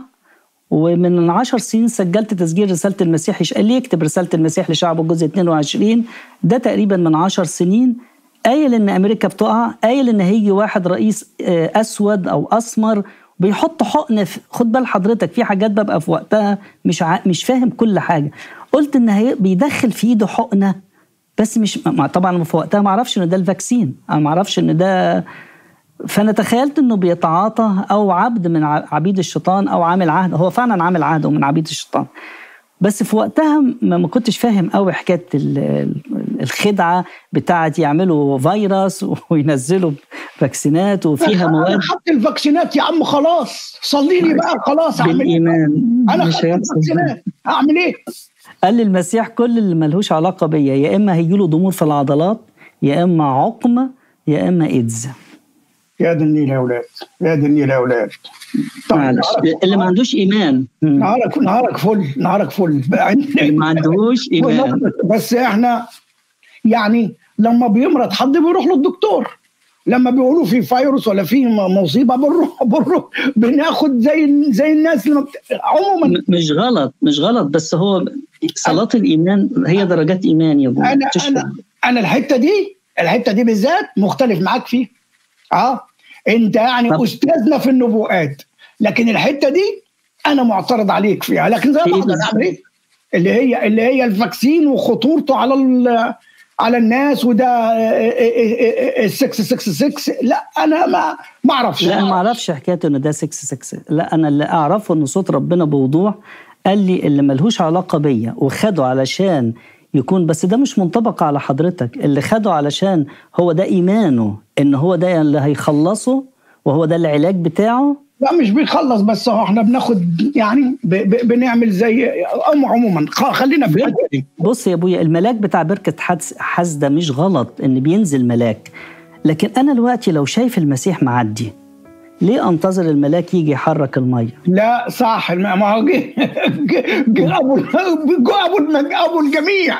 ومن عشر سنين سجلت تسجيل رسالة المسيح قال لي يكتب رسالة المسيح لشعبه الجزء 22 ده تقريبا من عشر سنين قايل ان امريكا بتقع قايل ان هيجي واحد رئيس آه، اسود او اسمر بيحط حقن في خد بال حضرتك في حاجات ببقى في وقتها مش ع... مش فاهم كل حاجه قلت ان هي بيدخل في ايده حقنه بس مش ما طبعا في وقتها ما اعرفش ان ده الفاكسين انا ما اعرفش ان ده فانا تخيلت انه بيتعاطى او عبد من ع- عبيد الشيطان او عامل عهد هو فعلا عامل عهد من عبيد الشيطان بس في وقتها ما ما كنتش فاهم قوي حكايه ال- ال- الخدعه بتاعت يعملوا فيروس وينزلوا فاكسينات وفيها انا مواد خدت الفاكسينات يا عم خلاص صلي لي بقى خلاص اعمل ايه؟ بالايمان انا مش خدت هيحصل الفاكسينات هعمل ايه؟ قال لي المسيح كل اللي ملهوش علاقه بيا يا اما هيجيله ضمور في العضلات يا اما عقم يا اما ايدز يا دي النيل يا اولاد يا دي النيل يا اولاد طيب، معلش نهارك- اللي ما عندوش ايمان مم. نهارك نهارك فل نهارك فل اللي ما عندهوش ايمان بس احنا يعني لما بيمرض حد بيروح للدكتور لما بيقولوا في فيروس ولا في م- مصيبه بنروح بنروح بناخد زي زي الناس اللي ما بت... عموما م- مش غلط مش غلط بس هو صلاة الإيمان هي درجات إيمان يا ابو انا تشفى. انا انا الحته دي الحته دي بالذات مختلف معاك فيها اه انت يعني طب. استاذنا في النبوءات لكن الحته دي انا معترض عليك فيها لكن زي إيه ما اقدر بالظبط؟ اعمل ايه اللي هي اللي هي الفاكسين وخطورته على ال- على الناس وده ال 666 لا انا ما ما اعرفش لا أنا ما أعرفش حكاية إن ده 66 لا أنا اللي أعرفه إن صوت ربنا بوضوح قال لي اللي ملهوش علاقة بيا وخده علشان يكون بس ده مش منطبق على حضرتك اللي خده علشان هو ده إيمانه إن هو ده اللي هيخلصه وهو ده العلاج بتاعه لا مش بيخلص بس هو احنا بناخد يعني ب ب بنعمل زي أم عموما خ- خلينا في الحته دي بص يا ابويا الملاك بتاع بركه حدس حز ده مش غلط ان بينزل ملاك لكن انا دلوقتي لو شايف المسيح معدي ليه انتظر الملاك يجي يحرك الميه لا صح الم- ما هو جه جه- جه ابو جه ابو المج- ابو الجميع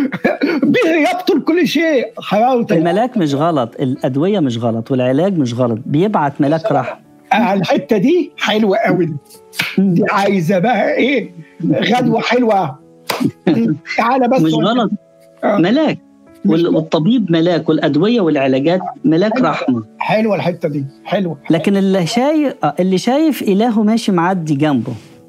به يبطل كل شيء حلاوه الملاك مش غلط الادويه مش غلط والعلاج مش غلط بيبعت ملاك رحمه آه، الحته دي حلوه قوي دي عايزه بقى ايه غدوه حلوه تعالى بس مش غلط آه. ملاك وال- والطبيب ملاك والادويه والعلاجات ملاك رحمه حلوه الحته دي حلوه لكن اللي شايف آه، اللي شايف الهه ماشي معدي جنبه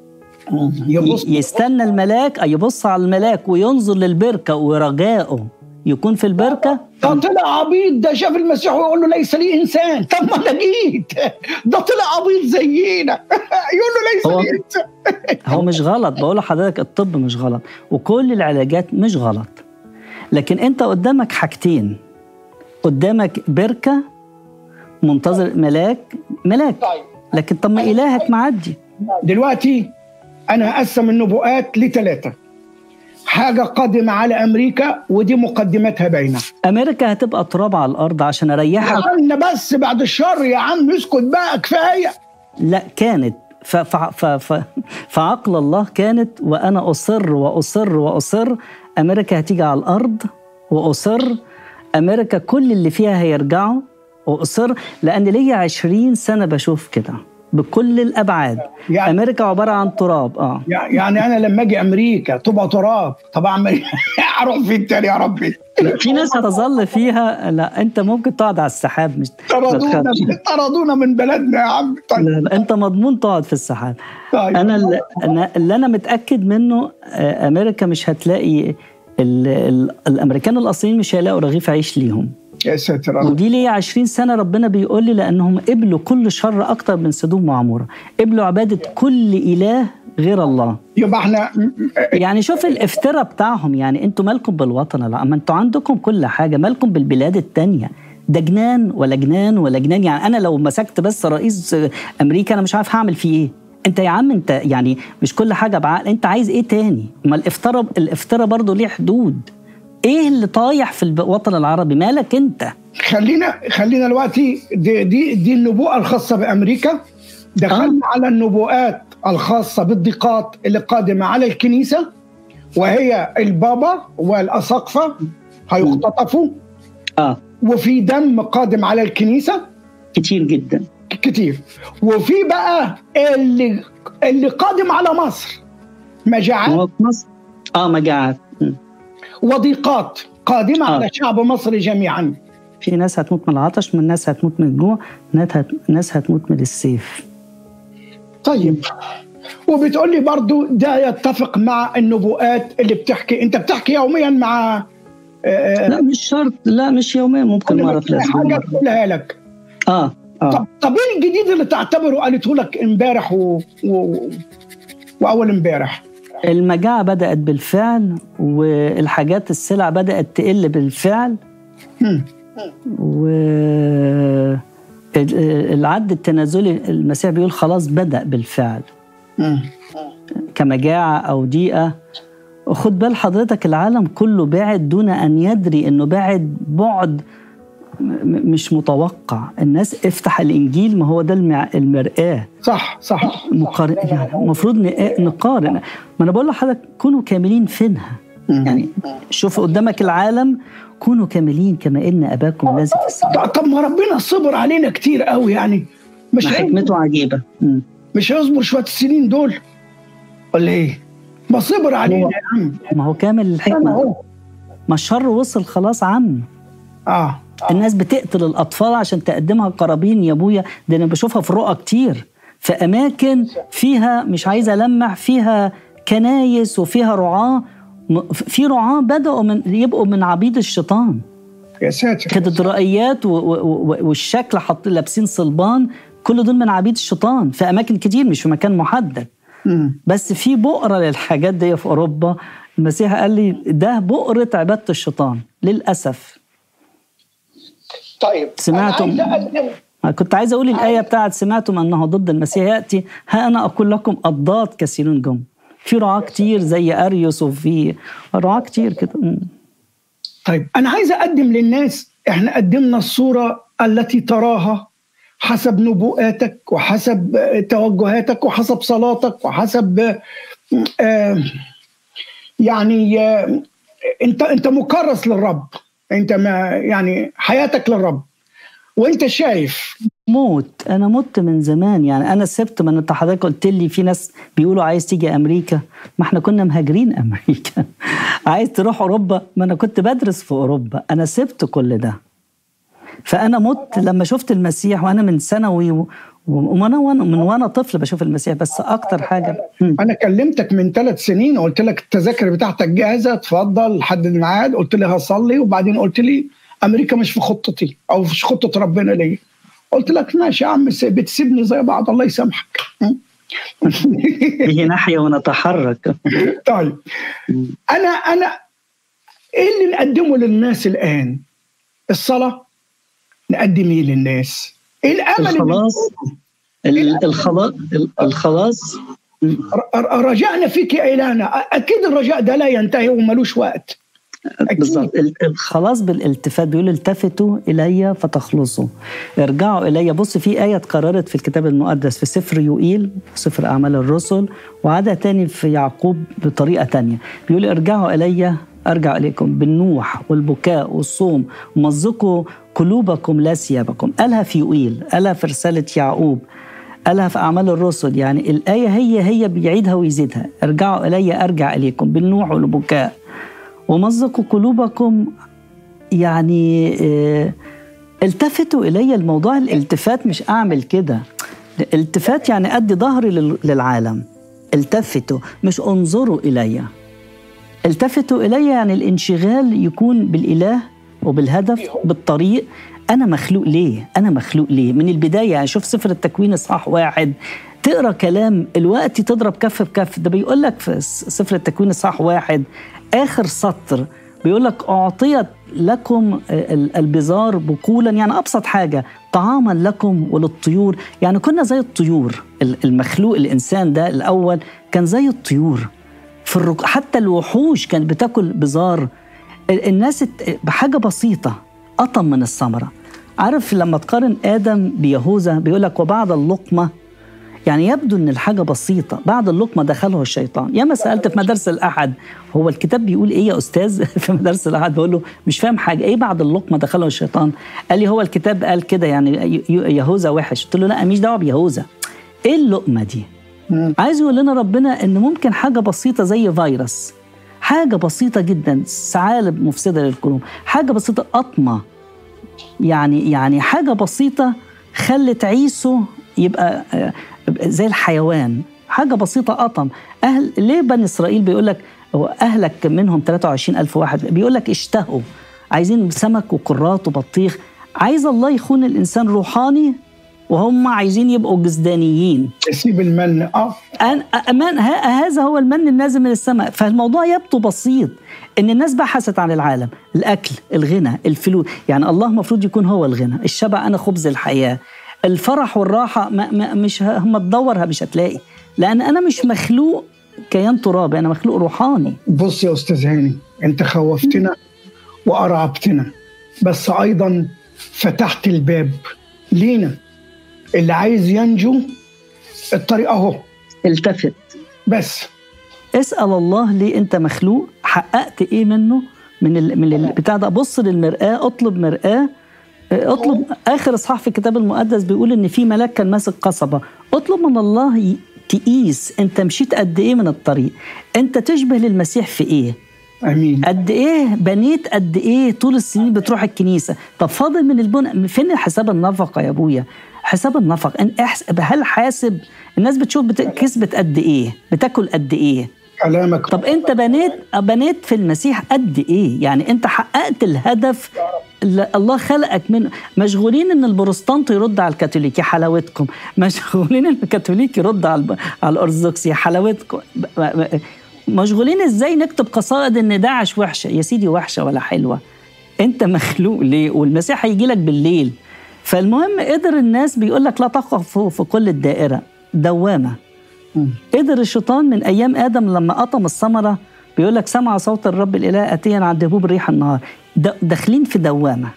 يبص ي- يستنى الملاك آه، يبص على الملاك وينظر للبركه ورجائه يكون في البركه ده طلع عبيط ده شاف المسيح ويقول له ليس لي انسان طب ما انا جيت ده طلع عبيط زينا يقول له ليس هو- لي انسان هو مش غلط بقول لحضرتك الطب مش غلط وكل العلاجات مش غلط لكن انت قدامك حاجتين قدامك بركه منتظر ملاك ملاك طيب لكن طب ما الهك معدي دلوقتي انا هقسم النبوءات لثلاثه حاجه قادمه على امريكا ودي مقدمتها باينه امريكا هتبقى تراب على الارض عشان يا اريحك عم بس بعد الشر يا عم اسكت بقى كفايه لا كانت ف ف ف ف فعقل الله كانت وانا اصر واصر واصر امريكا هتيجي على الارض واصر امريكا كل اللي فيها هيرجعوا واصر لان ليا 20 سنه بشوف كده بكل الابعاد يعني- امريكا عباره عن تراب اه يع- يعني انا لما اجي امريكا تبقى تراب طب اعمل إيه؟ اروح فين تاني يا ربي في ناس هتظل فيها لا انت ممكن تقعد على السحاب مش ما طردونا تخافش. طردونا من بلدنا يا عم طيب لا لا انت مضمون تقعد في السحاب طيب انا اللي, أنا اللي انا متاكد منه آه، امريكا مش هتلاقي ال ال الامريكان الاصليين مش هيلاقوا رغيف عيش ليهم يا ساتر يا رب. ودي ليه 20 سنه ربنا بيقول لي لانهم قبلوا كل شر اكتر من سدوم وعموره قبلوا عباده كل اله غير الله يبقى احنا يعني شوف الافتراء بتاعهم يعني انتوا مالكم بالوطن لا اما انتوا عندكم كل حاجه مالكم بالبلاد التانية ده جنان ولا جنان ولا جنان يعني انا لو مسكت بس رئيس امريكا انا مش عارف هعمل فيه ايه انت يا عم انت يعني مش كل حاجه بعقل انت عايز ايه تاني ما الافتراء الافتراء برضه ليه حدود ايه اللي طايح في الوطن العربي مالك انت خلينا خلينا دلوقتي دي دي دي النبوءه الخاصه بامريكا دخلنا على النبوءات الخاصه بالضيقات اللي قادمه على الكنيسه وهي البابا والاساقفه هيختطفوا اه وفي دم قادم على الكنيسه كتير جدا كتير وفي بقى اللي اللي قادم على مصر مجاعات هو في مصر اه مجاعات م. وضيقات قادمه آه. على شعب مصر جميعا في ناس هتموت من العطش من ناس هتموت من الجوع ناس هت- ناس هتموت من السيف طيب وبتقول لي برضو ده يتفق مع النبوءات اللي بتحكي انت بتحكي يوميا مع آه، لا مش شرط لا مش يوميا ممكن كل ما مرة في تلاقي الأسبوع حاجه مرة. تقولها لك اه اه طب طب ايه الجديد اللي تعتبره قالته لك امبارح و... و... واول امبارح المجاعة بدأت بالفعل والحاجات السلع بدأت تقل بالفعل هم. و ال- العد التنازلي المسيح بيقول خلاص بدأ بالفعل هم. كمجاعة أو ضيقة خد بال حضرتك العالم كله بعد دون أن يدري أنه بعد بعد م- مش متوقع الناس افتح الإنجيل ما هو ده المع... المرآة صح صح مقارن يعني المفروض ن- نقارن ما أنا بقول لحضرتك كونوا كاملين فينها هم. يعني شوف قدامك العالم كونوا كاملين كما إن أباكم الذي في السماء طب ما ربنا صبر علينا كتير قوي يعني مش حكمته عجيبة مم. مش هيصبر شويه السنين دول ولا ايه؟ ما صبر علينا يا عم ما هو كامل أنا الحكمة أهو. ما الشر وصل خلاص عم اه الناس بتقتل الاطفال عشان تقدمها قرابين يا ابويا ده انا بشوفها في رؤى كتير في اماكن فيها مش عايز المح فيها كنايس وفيها رعاه م- في رعاه بداوا من يبقوا من عبيد الشيطان يا ساتر كاتدرائيات و- و- و- والشكل حط لابسين صلبان كل دول من عبيد الشيطان في اماكن كتير مش في مكان محدد مم. بس في بؤره للحاجات دي في اوروبا المسيح قال لي ده بؤره عباده الشيطان للاسف طيب سمعتم؟ أنا عايز أقدم كنت عايز اقول الايه بتاعت سمعتم انه ضد المسيح ياتي ها انا اقول لكم اضداد كثيرون جم في رعاة كتير زي اريوس وفي رعاة كتير كده م. طيب انا عايز اقدم للناس احنا قدمنا الصوره التي تراها حسب نبوءاتك وحسب آه، توجهاتك وحسب صلاتك وحسب آه، آه، يعني آه، انت انت مكرس للرب انت ما يعني حياتك للرب وانت شايف موت انا مت من زمان يعني انا سبت من انت حضرتك قلت لي في ناس بيقولوا عايز تيجي امريكا ما احنا كنا مهاجرين امريكا عايز تروح اوروبا ما انا كنت بدرس في اوروبا انا سبت كل ده فانا مت لما شفت المسيح وانا من ثانوي و- وانا وانا من وانا طفل بشوف المسيح بس اكتر حاجه مم. انا كلمتك من ثلاث سنين وقلت لك التذاكر بتاعتك جاهزه اتفضل حدد الميعاد قلت لي هصلي وبعدين قلت لي امريكا مش في خطتي او مش خطه ربنا ليا قلت لك ماشي يا عم س- بتسيبني زي بعض الله يسامحك به نحيا ونتحرك طيب انا انا ايه اللي نقدمه للناس الان الصلاه نقدم ايه للناس ايه الامل اللي الخلاص ال- الخلاص ال- الخلاص ر- ر- رجعنا فيك يا الهنا اكيد الرجاء ده لا ينتهي وملوش وقت أكيد. بالظبط ال- الخلاص بالالتفات بيقول التفتوا الي فتخلصوا ارجعوا الي بص في ايه اتكررت في الكتاب المقدس في سفر يوئيل في سفر اعمال الرسل وعادة تاني في يعقوب بطريقه تانية بيقول ارجعوا الي ارجع اليكم بالنوح والبكاء والصوم ومزقوا قلوبكم لا ثيابكم قالها في يوئيل قالها في رساله يعقوب قالها في أعمال الرسل يعني الآية هي هي بيعيدها ويزيدها ارجعوا إلي أرجع إليكم بالنوح والبكاء ومزقوا قلوبكم يعني اه التفتوا إلي الموضوع الالتفات مش أعمل كده التفات يعني أدي ظهري للعالم التفتوا مش انظروا إلي التفتوا إلي يعني الانشغال يكون بالإله وبالهدف بالطريق أنا مخلوق ليه؟ أنا مخلوق ليه؟ من البداية يعني شوف سفر التكوين إصحاح واحد تقرا كلام الوقت تضرب كف بكف ده بيقول لك في سفر التكوين إصحاح واحد آخر سطر بيقول لك أعطيت لكم البزار بقولا يعني أبسط حاجة طعاما لكم وللطيور يعني كنا زي الطيور المخلوق الإنسان ده الأول كان زي الطيور في الرك... حتى الوحوش كانت بتاكل بزار الناس بحاجة بسيطة قطم من الثمرة عارف لما تقارن آدم بيهوذا بيقول لك وبعد اللقمة يعني يبدو ان الحاجه بسيطه بعد اللقمه دخله الشيطان ياما سالت في مدارس الاحد هو الكتاب بيقول ايه يا استاذ في مدارس الاحد بقول له مش فاهم حاجه ايه بعد اللقمه دخله الشيطان قال لي هو الكتاب قال كده يعني يهوذا وحش قلت له لا مش دعوه بيهوذا ايه اللقمه دي عايز يقول لنا ربنا ان ممكن حاجه بسيطه زي فيروس حاجه بسيطه جدا ثعالب مفسده للقلوب حاجه بسيطه قطمه يعني يعني حاجه بسيطه خلت عيسو يبقى زي الحيوان حاجة بسيطة قطم أهل ليه بني إسرائيل بيقول لك أهلك منهم 23 ألف واحد بيقول لك اشتهوا عايزين سمك وقراط وبطيخ عايز الله يخون الإنسان روحاني وهم عايزين يبقوا جسدانيين يسيب المن اه أمان هذا هو المن النازل من السماء فالموضوع يبدو بسيط ان الناس بحثت عن العالم الاكل الغنى الفلوس يعني الله المفروض يكون هو الغنى الشبع انا خبز الحياه الفرح والراحه ما ما مش هم تدورها مش هتلاقي لان انا مش مخلوق كيان ترابي انا مخلوق روحاني بص يا استاذ هاني انت خوفتنا وارعبتنا بس ايضا فتحت الباب لينا اللي عايز ينجو الطريق اهو التفت بس اسال الله ليه انت مخلوق حققت ايه منه من ال... من البتاع ده بص للمرآة اطلب مرآة اطلب اخر اصحاح في الكتاب المقدس بيقول ان في ملاك كان ماسك قصبه اطلب من الله تقيس انت مشيت قد ايه من الطريق انت تشبه للمسيح في ايه امين قد ايه بنيت قد ايه طول السنين بتروح الكنيسه طب فاضل من البنى فين حساب النفقه يا ابويا حساب النفقه هل حاسب الناس بتشوف بت... كسبت قد ايه بتاكل قد ايه كلامك طب انت بنيت بنيت في المسيح قد ايه يعني انت حققت الهدف اللي الله خلقك منه مشغولين ان البروتستانت يرد على الكاثوليك يا حلاوتكم مشغولين ان الكاثوليك يرد على على الارثوذكس يا حلاوتكم مشغولين ازاي نكتب قصائد ان داعش وحشه يا سيدي وحشه ولا حلوه انت مخلوق ليه والمسيح هيجي لك بالليل فالمهم قدر الناس بيقول لك لا تقف في كل الدائره دوامه قدر الشيطان من ايام ادم لما قطم الثمره بيقول لك سمع صوت الرب الاله اتيا عن دبوب ريح النهار داخلين في دوامه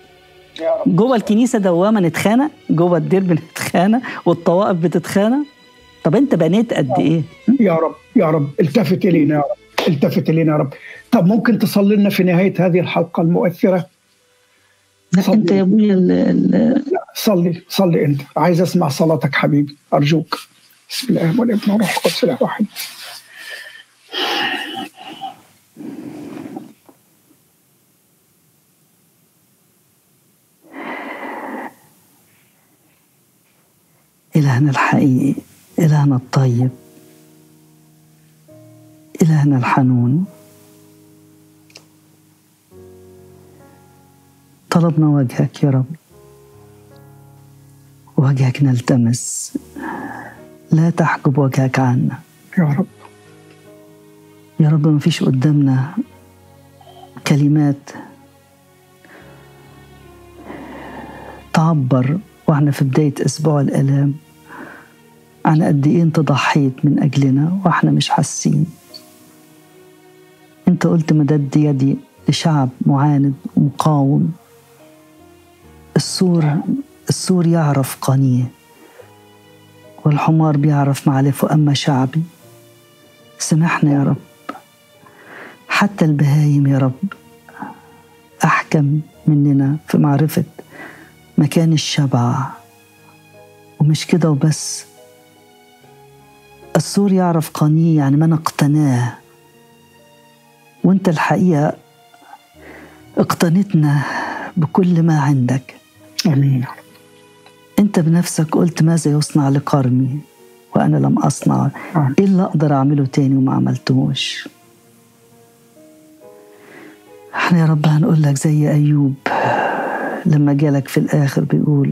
جوه الكنيسه دوامه نتخانق جوه الدير بنتخانق والطوائف بتتخانق طب انت بنيت قد ايه يا رب يا رب التفت الينا يا رب التفت الينا يا رب طب ممكن تصلي لنا في نهايه هذه الحلقه المؤثره لا انت يا ابويا لا صلي صلي انت عايز اسمع صلاتك حبيبي ارجوك بسم الله والابن والروح القدس اله واحد إلهنا الحقيقي إلهنا الطيب إلهنا الحنون طلبنا وجهك يا رب وجهك نلتمس لا تحجب وجهك عنا يا رب يا رب ما فيش قدامنا كلمات تعبر واحنا في بداية أسبوع الآلام عن قد إيه أنت ضحيت من أجلنا وإحنا مش حاسين أنت قلت مدد يدي لشعب معاند ومقاوم السور السور يعرف قنيه والحمار بيعرف معلفه أما شعبي سمحنا يا رب حتى البهايم يا رب أحكم مننا في معرفة مكان الشبع ومش كده وبس السور يعرف قانيه يعني من اقتناه وانت الحقيقة اقتنتنا بكل ما عندك امين انت بنفسك قلت ماذا يصنع لقرمي وانا لم اصنع آه. ايه اللي اقدر اعمله تاني وما عملتهوش احنا يا رب هنقول لك زي ايوب لما جالك في الاخر بيقول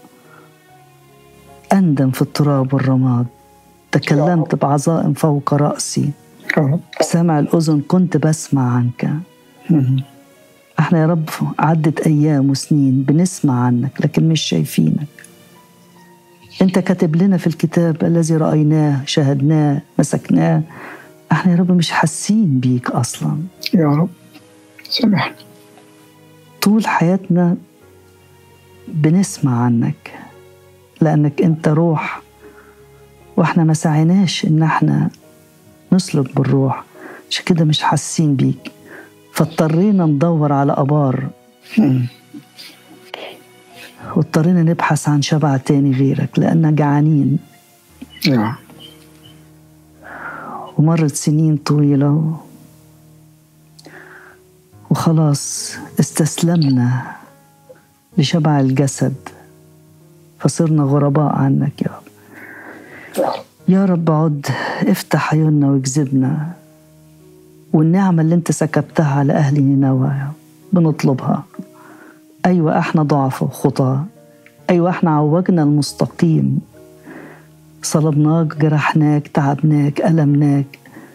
اندم في التراب والرماد تكلمت بعظائم فوق راسي يا رب سمع الاذن كنت بسمع عنك مم. احنا يا رب عدت ايام وسنين بنسمع عنك لكن مش شايفينك انت كاتب لنا في الكتاب الذي رايناه شاهدناه مسكناه احنا يا رب مش حاسين بيك اصلا يا رب سامحنا طول حياتنا بنسمع عنك لانك انت روح واحنا ما سعيناش ان احنا نسلك بالروح عشان كده مش حاسين بيك فاضطرينا ندور على ابار مم. واضطرينا نبحث عن شبع تاني غيرك لأننا جعانين يا ومرت سنين طويلة و... وخلاص استسلمنا لشبع الجسد فصرنا غرباء عنك يا رب يا رب يا رب عد افتح عيوننا واجذبنا والنعمة اللي انت سكبتها على أهل نينوى يا رب بنطلبها أيوة احنا ضعف وخطاة أيوة احنا عوجنا المستقيم صلبناك جرحناك تعبناك ألمناك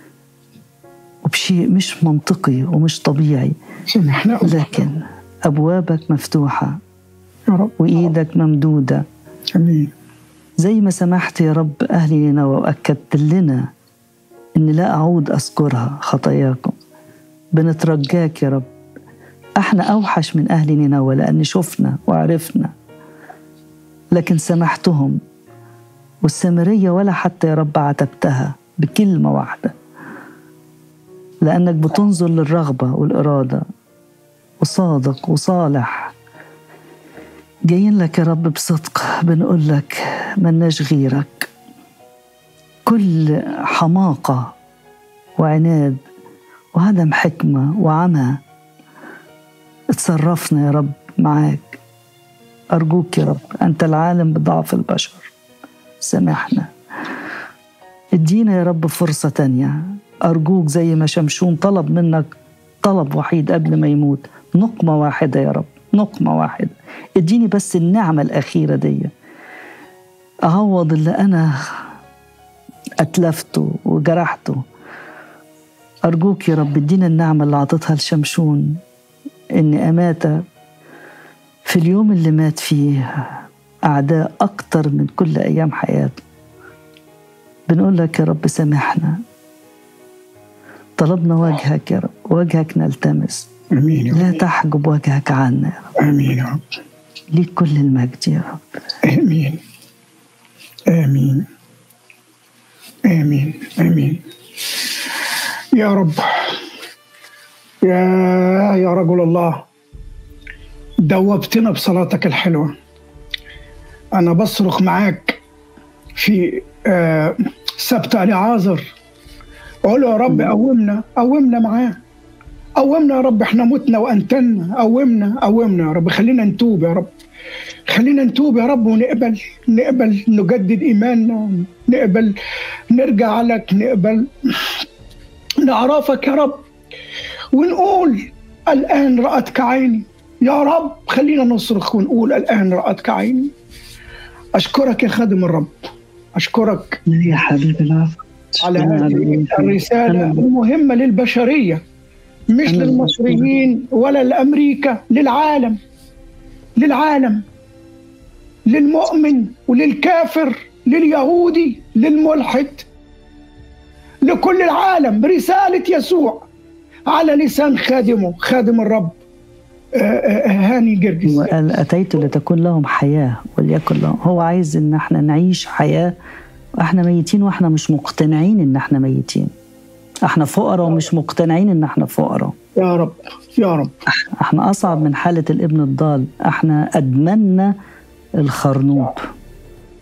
وبشيء مش منطقي ومش طبيعي سامحنا لكن أبوابك مفتوحة يا رب وإيدك ممدودة امين زي ما سمحت يا رب أهل نينوى وأكدت لنا إن لا أعود أذكرها خطاياكم بنترجاك يا رب احنا أوحش من أهل نينوى لأن شفنا وعرفنا لكن سمحتهم والسامرية ولا حتى يا رب عاتبتها بكلمة واحدة لأنك بتنظر للرغبة والإرادة وصادق وصالح جايين لك يا رب بصدق بنقول لك ملناش غيرك كل حماقة وعناد وعدم حكمة وعمى اتصرفنا يا رب معاك أرجوك يا رب أنت العالم بضعف البشر سامحنا ادينا يا رب فرصة تانية أرجوك زي ما شمشون طلب منك طلب وحيد قبل ما يموت نقمة واحدة يا رب نقمة واحدة اديني بس النعمة الأخيرة دي أعوض اللي أنا أتلفته وجرحته أرجوك يا رب ادينا النعمة اللي أعطيتها لشمشون إن أمات في اليوم اللي مات فيه أعداء أكتر من كل أيام حياته بنقول لك يا رب سامحنا طلبنا وجهك يا رب وجهك نلتمس امين يا رب لا تحجب وجهك عنا يا رب امين يا رب ليك كل المجد يا رب امين امين امين امين يا رب يا يا رجل الله دوبتنا بصلاتك الحلوه انا بصرخ معاك في آه، سبت العازر اقول له يا رب قومنا قومنا معاه قومنا يا رب احنا متنا وانتنا قومنا قومنا يا رب خلينا نتوب يا رب خلينا نتوب يا رب ونقبل نقبل نجدد ايماننا نقبل نرجع لك نقبل نعرفك يا رب ونقول الان رأتك عيني يا رب خلينا نصرخ ونقول الان رأتك عيني اشكرك يا خادم الرب اشكرك يا حبيبي العفو على هذه الرسالة المهمة للبشرية مش أنا للمصريين ولا لأمريكا للعالم للعالم للمؤمن وللكافر لليهودي للملحد لكل العالم رسالة يسوع على لسان خادمه خادم الرب آه، آه، هاني جرجس وقال أتيت لتكون لهم حياة وليكن لهم هو عايز إن احنا نعيش حياة واحنا ميتين واحنا مش مقتنعين إن احنا ميتين احنا فقراء ومش مقتنعين إن احنا فقراء يا رب يا رب احنا أصعب من حالة الابن الضال احنا أدمنا الخرنوب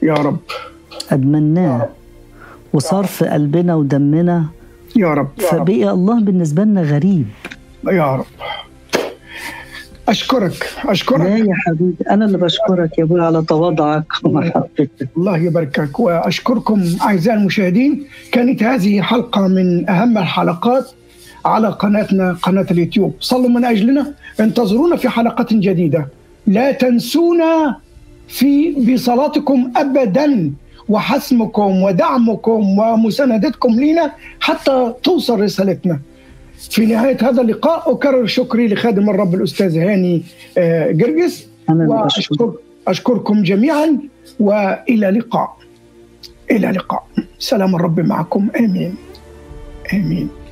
يا رب أدمناه وصار في قلبنا ودمنا يا رب يا رب فبقي الله بالنسبة لنا غريب يا رب اشكرك لا اشكرك يا حبيبي أنا اللي بشكرك يا أبوي على تواضعك ومحبتك الله يباركك واشكركم اعزائي المشاهدين كانت هذه حلقه من اهم الحلقات على قناتنا قناه اليوتيوب صلوا من اجلنا انتظرونا في حلقات جديده لا تنسونا في بصلاتكم ابدا وحسمكم ودعمكم ومساندتكم لنا حتى توصل رسالتنا في نهايه هذا اللقاء اكرر شكري لخادم الرب الاستاذ هاني آه، جرجس أنا اللي بشكرك وأشكر أشكركم جميعا وإلى لقاء إلى لقاء سلام الرب معكم آمين آمين